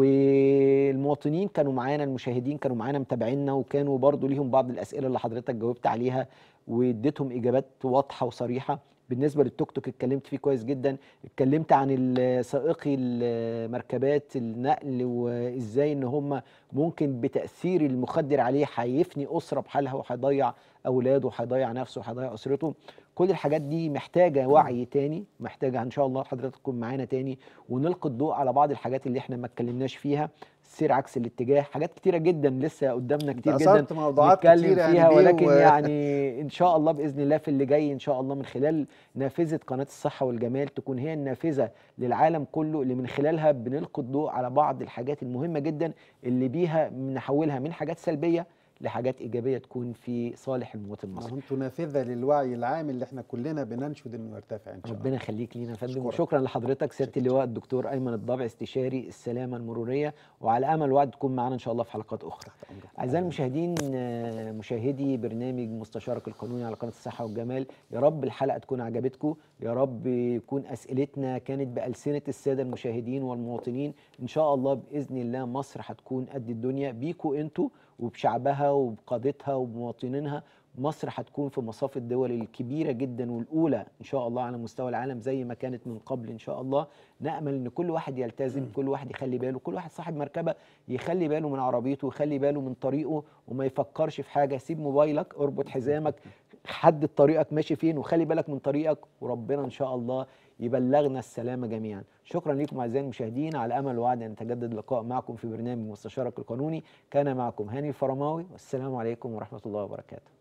والمواطنين كانوا معانا المشاهدين كانوا معانا متابعينا وكانوا برضو ليهم بعض الاسئله اللي حضرتك جاوبت عليها واديتهم اجابات واضحه وصريحه بالنسبه للتوك توك اتكلمت فيه كويس جدا اتكلمت عن ال- سائقي المركبات النقل وازاي ان هم ممكن بتاثير المخدر عليه هيفني اسره بحالها وهيضيع اولاده وهيضيع نفسه وهيضيع اسرته كل الحاجات دي محتاجه وعي تاني محتاجه ان شاء الله حضرتك تكون معانا تاني ونلقي الضوء على بعض الحاجات اللي احنا ما اتكلمناش فيها سير عكس الاتجاه حاجات كتيره جدا لسه قدامنا كتير جدا أثرت موضوعات نتكلم كتير يعني فيها بيه ولكن و- يعني ان شاء الله باذن الله في اللي جاي ان شاء الله من خلال نافذه قناه الصحه والجمال تكون هي النافذه للعالم كله اللي من خلالها بنلقي الضوء على بعض الحاجات المهمه جدا اللي بيها نحولها من حاجات سلبيه لحاجات ايجابيه تكون في صالح المواطن ما المصري هو انتوا نافذه للوعي العام اللي احنا كلنا بننشد انه يرتفع ان شاء الله ربنا يخليك لينا يا فندم أشكرك. وشكرا لحضرتك سياده اللواء الدكتور ايمن الضبع استشاري السلامه المروريه وعلى امل وعد تكون معانا ان شاء الله في حلقات اخرى تحت أمرك. اعزائي المشاهدين آه، مشاهدي برنامج مستشارك القانوني على قناه الصحه والجمال يا رب الحلقه تكون عجبتكم يا رب يكون اسئلتنا كانت بالسنه الساده المشاهدين والمواطنين ان شاء الله باذن الله مصر هتكون قد الدنيا بيكوا انتوا وبشعبها وبقادتها وبمواطنينها مصر هتكون في مصاف الدول الكبيره جدا والاولى ان شاء الله على مستوى العالم زي ما كانت من قبل ان شاء الله نامل ان كل واحد يلتزم كل واحد يخلي باله كل واحد صاحب مركبه يخلي باله من عربيته ويخلي باله من طريقه وما يفكرش في حاجه سيب موبايلك اربط حزامك حدد طريقك ماشي فين وخلي بالك من طريقك وربنا ان شاء الله يبلغنا السلامه جميعا شكرا لكم اعزائي المشاهدين على امل وعد ان يتجدد اللقاء معكم في برنامج مستشارك القانوني كان معكم هاني الفرماوي والسلام عليكم ورحمه الله وبركاته